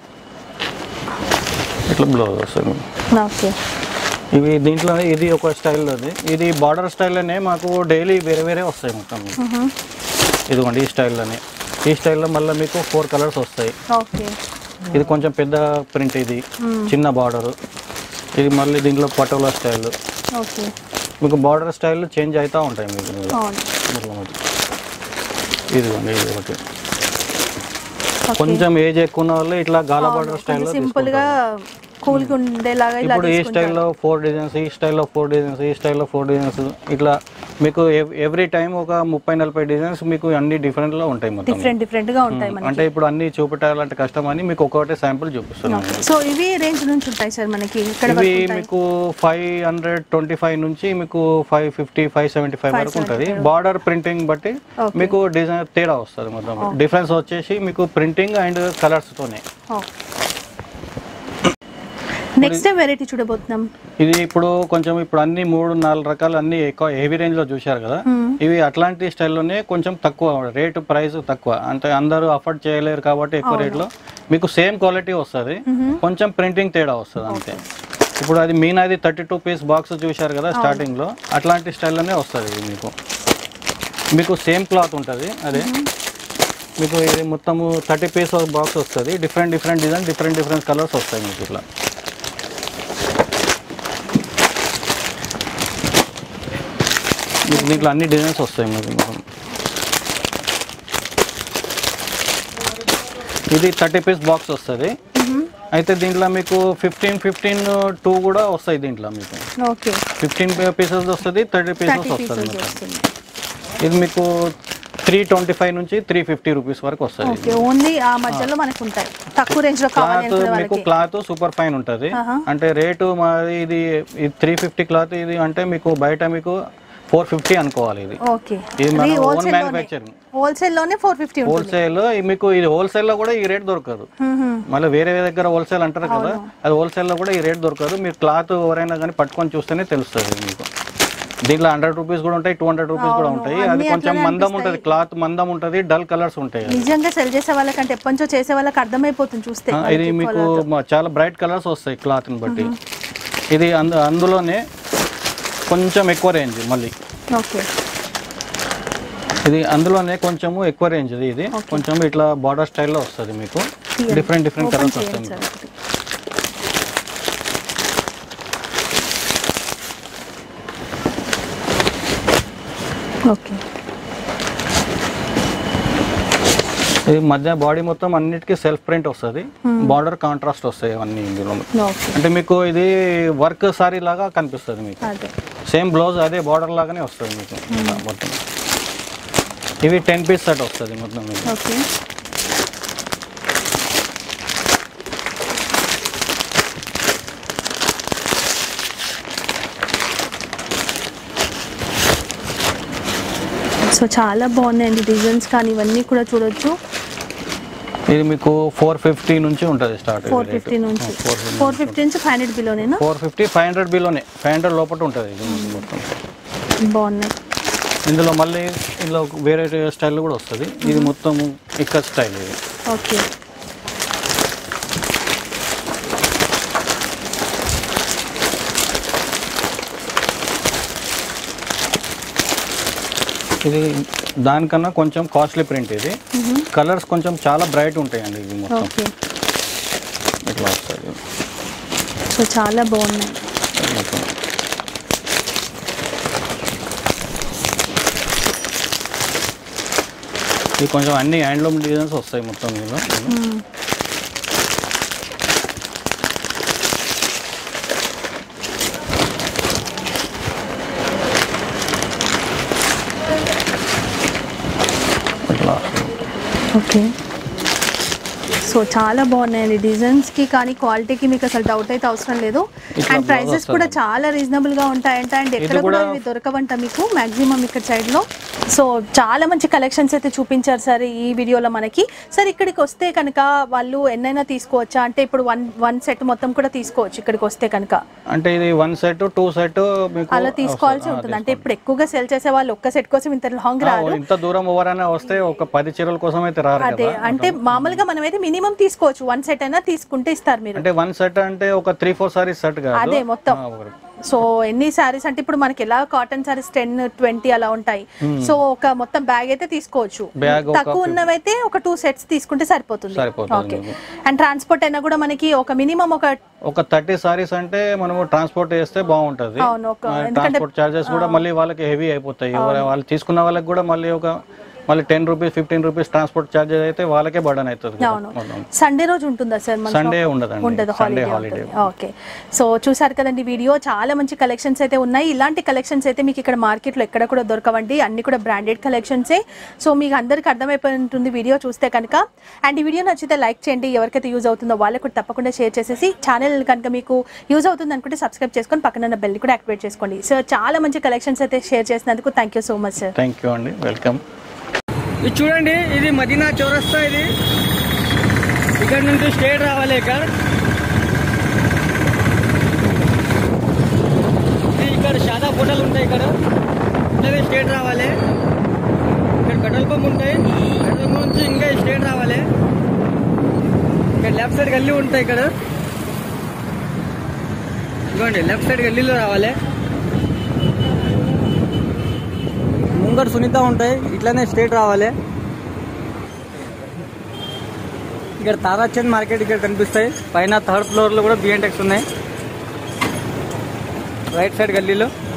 ఇట్లా బ్లౌజ్ వస్తుంది ఓకే ఇవి దీంట్లో ఇది ఒక స్టైల్లోది ఇది బార్డర్ స్టైల్లోనే మాకు డైలీ వేరే వేరే వస్తాయి మొత్తం ఇదిగోండి ఈ స్టైల్లోనే ఈ స్టైల్లో మళ్ళీ మీకు ఫోర్ కలర్స్ వస్తాయి ఓకే ఇది కొంచెం పెద్ద ప్రింట్ ఇది చిన్న బార్డర్ ఇది మళ్ళీ దీంట్లో పటోలా స్టైల్ ఓకే మీకు బార్డర్ స్టైల్ చేంజ్ అవుతూ ఉంటాయి మీకు ఇందులో. అవును ఇట్లా మరి. ఇదిగోండి ఇది ఒకటి కొంచెం ఏజ్ ఎక్కువ ఉన్న వాళ్ళు ఇట్లా గాల బార్డర్ స్టైల్లో సింపుల్ గా కూల్ గా ఉండేలాగా ఇలా ఇప్పుడు ఈ స్టైల్లో ఫోర్ డిజైన్స్ ఈ స్టైల్లో ఫోర్ డిజైన్స్ ఈ స్టైల్లో ఫోర్ డిజైన్స్ ఇట్లా మీకు ఎవ్రీ టైం ఒక ముప్పై నలభై డిజైన్స్ మీకు అన్ని different లో ఉంటాయి మొత్తం డిఫరెంట్ డిఫరెంట్ గా ఉంటాయి మనకి అంటే ఇప్పుడు అన్ని చూపెట్టాలంటే కష్టం అని మీకు ఒక్కొక్కటి శాంపుల్ చూపిస్తున్నాను సో ఇవి రేంజ్ నుంచి ఉంటాయి సార్ మనకి ఇక్కడ ఇవి మీకు ఫైవ్ హండ్రెడ్ ట్వంటీ ఫైవ్ నుంచి మీకు five fifty five seventy five వరకు ఉంటుంది బార్డర్ ప్రింటింగ్ బట్టి మీకు డిజైన్ తేడా వస్తుంది మొత్తం డిఫరెన్స్ వచ్చేసి మీకు ప్రింటింగ్ అండ్ కలర్స్ తోనే నెక్స్ట్ టైం వెరైటీ చూడబోతున్నాం ఇది ఇప్పుడు కొంచెం ఇప్పుడు అన్ని మూడు నాలుగు రకాలు అన్ని ఎక్కువ హెవీ రేంజ్ లో చూశారు కదా ఇవి అట్లాంటి స్టైల్లోనే కొంచెం తక్కువ రేటు ప్రైస్ తక్కువ అంటే అందరూ అఫోర్డ్ చేయలేరు కాబట్టి ఎక్కువ రేట్లో మీకు సేమ్ క్వాలిటీ వస్తుంది కొంచెం ప్రింటింగ్ తేడా వస్తుంది అంతే ఇప్పుడు అది మీనాది థర్టీ టూ పీస్ బాక్స్ చూశారు కదా స్టార్టింగ్ లో అట్లాంటి స్టైల్లోనే వస్తుంది ఇది మీకు మీకు సేమ్ క్లాత్ ఉంటుంది అదే మీకు ఇది మొత్తము థర్టీ పీస్ బాక్స్ వస్తుంది different different design different different colours వస్తాయి మీకు ఇట్లా మీకు దీంట్లో అన్ని డిజైన్స్ వస్తాయి మీకు మొత్తం. ఇది థర్టీ పీస్ బాక్స్ వస్తుంది అయితే దీంట్లో మీకు ఫిఫ్టీన్ ఫిఫ్టీన్ టూ కూడా వస్తాయి దీంట్లో మీకు ఓకే ఫిఫ్టీన్ పీసెస్ వస్తుంది థర్టీ పీసెస్ థర్టీ వస్తుంది పీసెస్ మొత్తం. వస్తుంది ఇది మీకు త్రీ ట్వంటీ ఫైవ్ నుంచి త్రీ ఫిఫ్టీ రూపీస్ వరకు వస్తుంది ఓకే ఓన్లీ ఆ మధ్యలో మనకు ఉంటాయి తక్కువ రేంజ్ లో కావాలి క్లాత్ అనుకునే మీకు వాళ్ళకి క్లాత్ సూపర్ ఫైన్ ఉంటుంది అంటే రేటు మాది ఇది త్రీ ఫిఫ్టీ క్లాత్ ఇది అంటే మీకు బయట మీకు ఫోర్ ఫిఫ్టీ అనుకోవాలి ఇది ఓకే ఇది మన ఇది ఓన్ హోల్సేల్ మ్యానుఫ్యాక్చరింగ్ హోల్సేల్ లోనే ఫోర్ ఫిఫ్టీ ఉంటుంది హోల్సేల్ మీకు ఇది హోల్సేల్ లో కూడా ఈ రేట్ దొరకదు మ్మ్. మళ్ళీ వేరే దగ్గర హోల్సేల్ అంటారు కదా అది హోల్సేల్ లో కూడా ఈ రేట్ దొరకదు మీరు క్లాత్ ఎవరైనా కానీ పట్టుకొని చూస్తేనే తెలుస్తుంది మీకు దీంట్లో హండ్రెడ్ రూపీస్ కూడా ఉంటాయి టూ హండ్రెడ్ రూపీస్ కూడా ఉంటాయి అది కొంచెం మందం ఉంటుంది క్లాత్ మందం ఉంటుంది డల్ కలర్స్ ఉంటాయి నిజంగా సెల్ చేసే వాళ్ళకంటే ఎప్పటించో చేసే వాళ్ళకి అర్థమైపోతుంది చూస్తే ఆ, ఇది మీకు మ- చాలా బ్రైట్ కలర్స్ వస్తాయి క్లాత్ని బట్టి ఇది అందు అందులోనే కొంచెం ఎక్కువ రేంజ్ మళ్ళీ ఓకే ఇది అందులోనే కొంచెము ఎక్కువ రేంజ్ ఇది ఇది కొంచెం ఇట్లా బార్డర్ స్టైల్లో వస్తుంది మీకు డిఫరెంట్ డిఫరెంట్ కలర్స్ వస్తాయి మీకు. ఓకే ఇది మధ్య బాడీ మొత్తం అన్నిటికీ సెల్ఫ్ ప్రింట్ వస్తుంది బార్డర్ కాంట్రాస్ట్ వస్తాయి అవన్నీ ఇందులో ఓకే అంటే మీకు ఇది వర్క్ సారీ లాగా కనిపిస్తుంది మీకు అదే సేమ్ బ్లౌజ్ అదే బార్డర్ లాగానే వస్తుంది మీకు ఇలా మొత్తం ఇవి టెన్ పీస్ సెట్ వస్తుంది మొత్తం మీకు ఓకే సో చాలా బాగున్నాయండి డిజైన్స్ కానీ ఇవన్నీ కూడా చూడొచ్చు ఇది మీకు ఫోర్ ఫిఫ్టీ నుంచి ఉంటుంది స్టార్ట్ ఫోర్ ఫిఫ్టీ నుంచి ఫోర్ ఫిఫ్టీ నుంచి ఫైవ్ హండ్రెడ్ బిలోనేనా ఫోర్ ఫిఫ్టీ ఫైవ్ హండ్రెడ్ బిలోనే ఫైవ్ హండ్రెడ్ లోపల ఉంటుంది ఇది మొత్తం బాగున్నాయి ఇందులో మళ్ళీ ఇందులో వేరే స్టైల్ కూడా వస్తుంది ఇది మొత్తం ఇక్కడ స్టైల్ ఇది ఓకే ఇది దానికన్నా కొంచెం కాస్ట్లీ ప్రింట్ ఇది కలర్స్ కొంచెం చాలా బ్రైట్ ఉంటాయండి ఇది మొత్తం ఓకే ఇట్లా వస్తుంది సో చాలా బాగున్నాయి మొత్తం ఇది కొంచెం అన్ని హ్యాండ్లూమ్ డిజైన్స్ వస్తాయి మొత్తం ఇందులో మ్మ్. ఇట్లా ఓకే సో చాలా బాగున్నాయండి డిజైన్స్కి కానీ క్వాలిటీకి మీకు అసలు డౌట్ అయితే అవసరం లేదు ఇట్లా అండ్ ప్రైజెస్ వస్తుంది. కూడా చాలా రీజనబుల్గా ఉంటాయంట అండ్ ఎక్కడ కూడా కూడా- ఇవి దొరకవంట మీకు మాక్సిమం ఇక్కడ సైడ్లో సో చాలా మంచి కలెక్షన్స్ అయితే చూపించారు సార్ ఈ వీడియోలో మనకి సార్ ఇక్కడికి వస్తే కనుక వాళ్ళు ఎన్నైనా తీసుకోవచ్చా అంటే ఇప్పుడు వన్ వన్ సెట్ మొత్తం కూడా తీసుకోవచ్చు ఇక్కడికి వస్తే కనుక అంటే ఇది వన్ సెట్ టూ సెట్ మీకు అలా తీసుకోవాల్సి ఉంటుంది అంటే ఇప్పుడు ఎక్కువగా సెల్ చేసే వాళ్ళు ఒక్క సెట్ కోసం ఇంత లాంగ్ ఆ, రారు ఇంత దూరం ఎవరైనా వస్తే ఒక పది చీరల కోసం అయితే రారు అదే కదా అంటే మామూలుగా మనం అయితే మినిమం తీసుకోవచ్చు వన్ సెట్ అయినా తీసుకుంటే ఇస్తారు మీరు అంటే వన్ సెట్ అంటే ఒక త్రీ ఫోర్ సారీస్ సెట్ కాదు అదే మొత్తం ఆ, ఒకటి. సో ఎన్ని సారీస్ అంటే ఇప్పుడు మనకి ఎలా కాటన్ సారీస్ టెన్ ట్వంటీ అలా ఉంటాయి సో ఒక మొత్తం బ్యాగ్ అయితే తీసుకోవచ్చు Bag ఒక తక్కువ ఉన్నవైతే ఒక టూ సెట్స్ తీసుకుంటే సరిపోతుంది సరిపోతుంది ఓకే మీకు. అండ్ ట్రాన్స్పోర్ట్ అయినా కూడా మనకి ఒక మినిమం ఒక ఒక థర్టీ సారీస్ అంటే మనము ట్రాన్స్పోర్ట్ చేస్తే బాగుంటది అవును ఒక ట్రాన్స్పోర్ట్ చార్జెస్ కూడా మళ్ళీ వాళ్ళకి హెవీ అయిపోతాయి ఎవరు వాళ్ళు తీసుకున్న వాళ్ళకి కూడా మళ్ళీ ఒక మళ్ళీ ten rupees fifteen rupees transport charges అయితే వాళ్ళకే బర్డన్ అవుతుంది కదా అవును మొత్తం. సండే రోజు ఉంటుందా సార్ మన సండే ఉండదండి ఉండదు Sunday holiday holiday okay so చూసారు కదండి వీడియో చాలా మంచి కలెక్షన్స్ అయితే ఉన్నాయి ఇలాంటి కలెక్షన్స్ అయితే మీకు ఇక్కడ మార్కెట్లో ఎక్కడ కూడా దొరకవండి అన్ని కూడా బ్రాండెడ్ కలెక్షన్సే సో మీకు అందరికి అర్థమైపోయి ఉంటుంది వీడియో చూస్తే కనుక అండ్ ఈ వీడియో నచ్చితే లైక్ చేయండి ఎవరికైతే యూజ్ అవుతుందో వాళ్ళకు కూడా తప్పకుండా షేర్ చేసేసి ఛానల్ కనుక మీకు యూజ్ అవుతుంది అనుకుంటే సబ్స్క్రైబ్ చేసుకొని పక్కన ఉన్న బెల్ కూడా యాక్టివేట్ చేసుకోండి సో చాలా మంచి కలెక్షన్స్ అయితే షేర్ చేసినందుకు thank you so much sir thank you అండి వెల్కమ్ ఇది చూడండి ఇది మదీనా చౌరస్తా ఇది ఇక్కడ నుంచి స్టేట్ రావాలి ఇక్కడ ఇది ఇక్కడ షాదా హోటల్ ఉంటాయి ఇక్కడ ఇట్లాగే స్టేట్ రావాలి ఇక్కడ పెట్రోల్ పంప్ ఉంటాయి పెట్రోల్ పంప్ నుంచి ఇంకా స్టేట్ రావాలి ఇక్కడ లెఫ్ట్ సైడ్ గల్లీ ఉంటాయి ఇక్కడ ఇదిగోండి లెఫ్ట్ సైడ్ గల్లీలో రావాలి ముంగట సునీత ఉంటాయి ఇట్లానే స్ట్రేట్ రావాలి ఇక్కడ తారాచంద్ మార్కెట్ ఇక్కడ కనిపిస్తాయి పైన థర్డ్ ఫ్లోర్ లో కూడా బిఎన్టెక్స్ ఉన్నాయి రైట్ సైడ్ గల్లీలో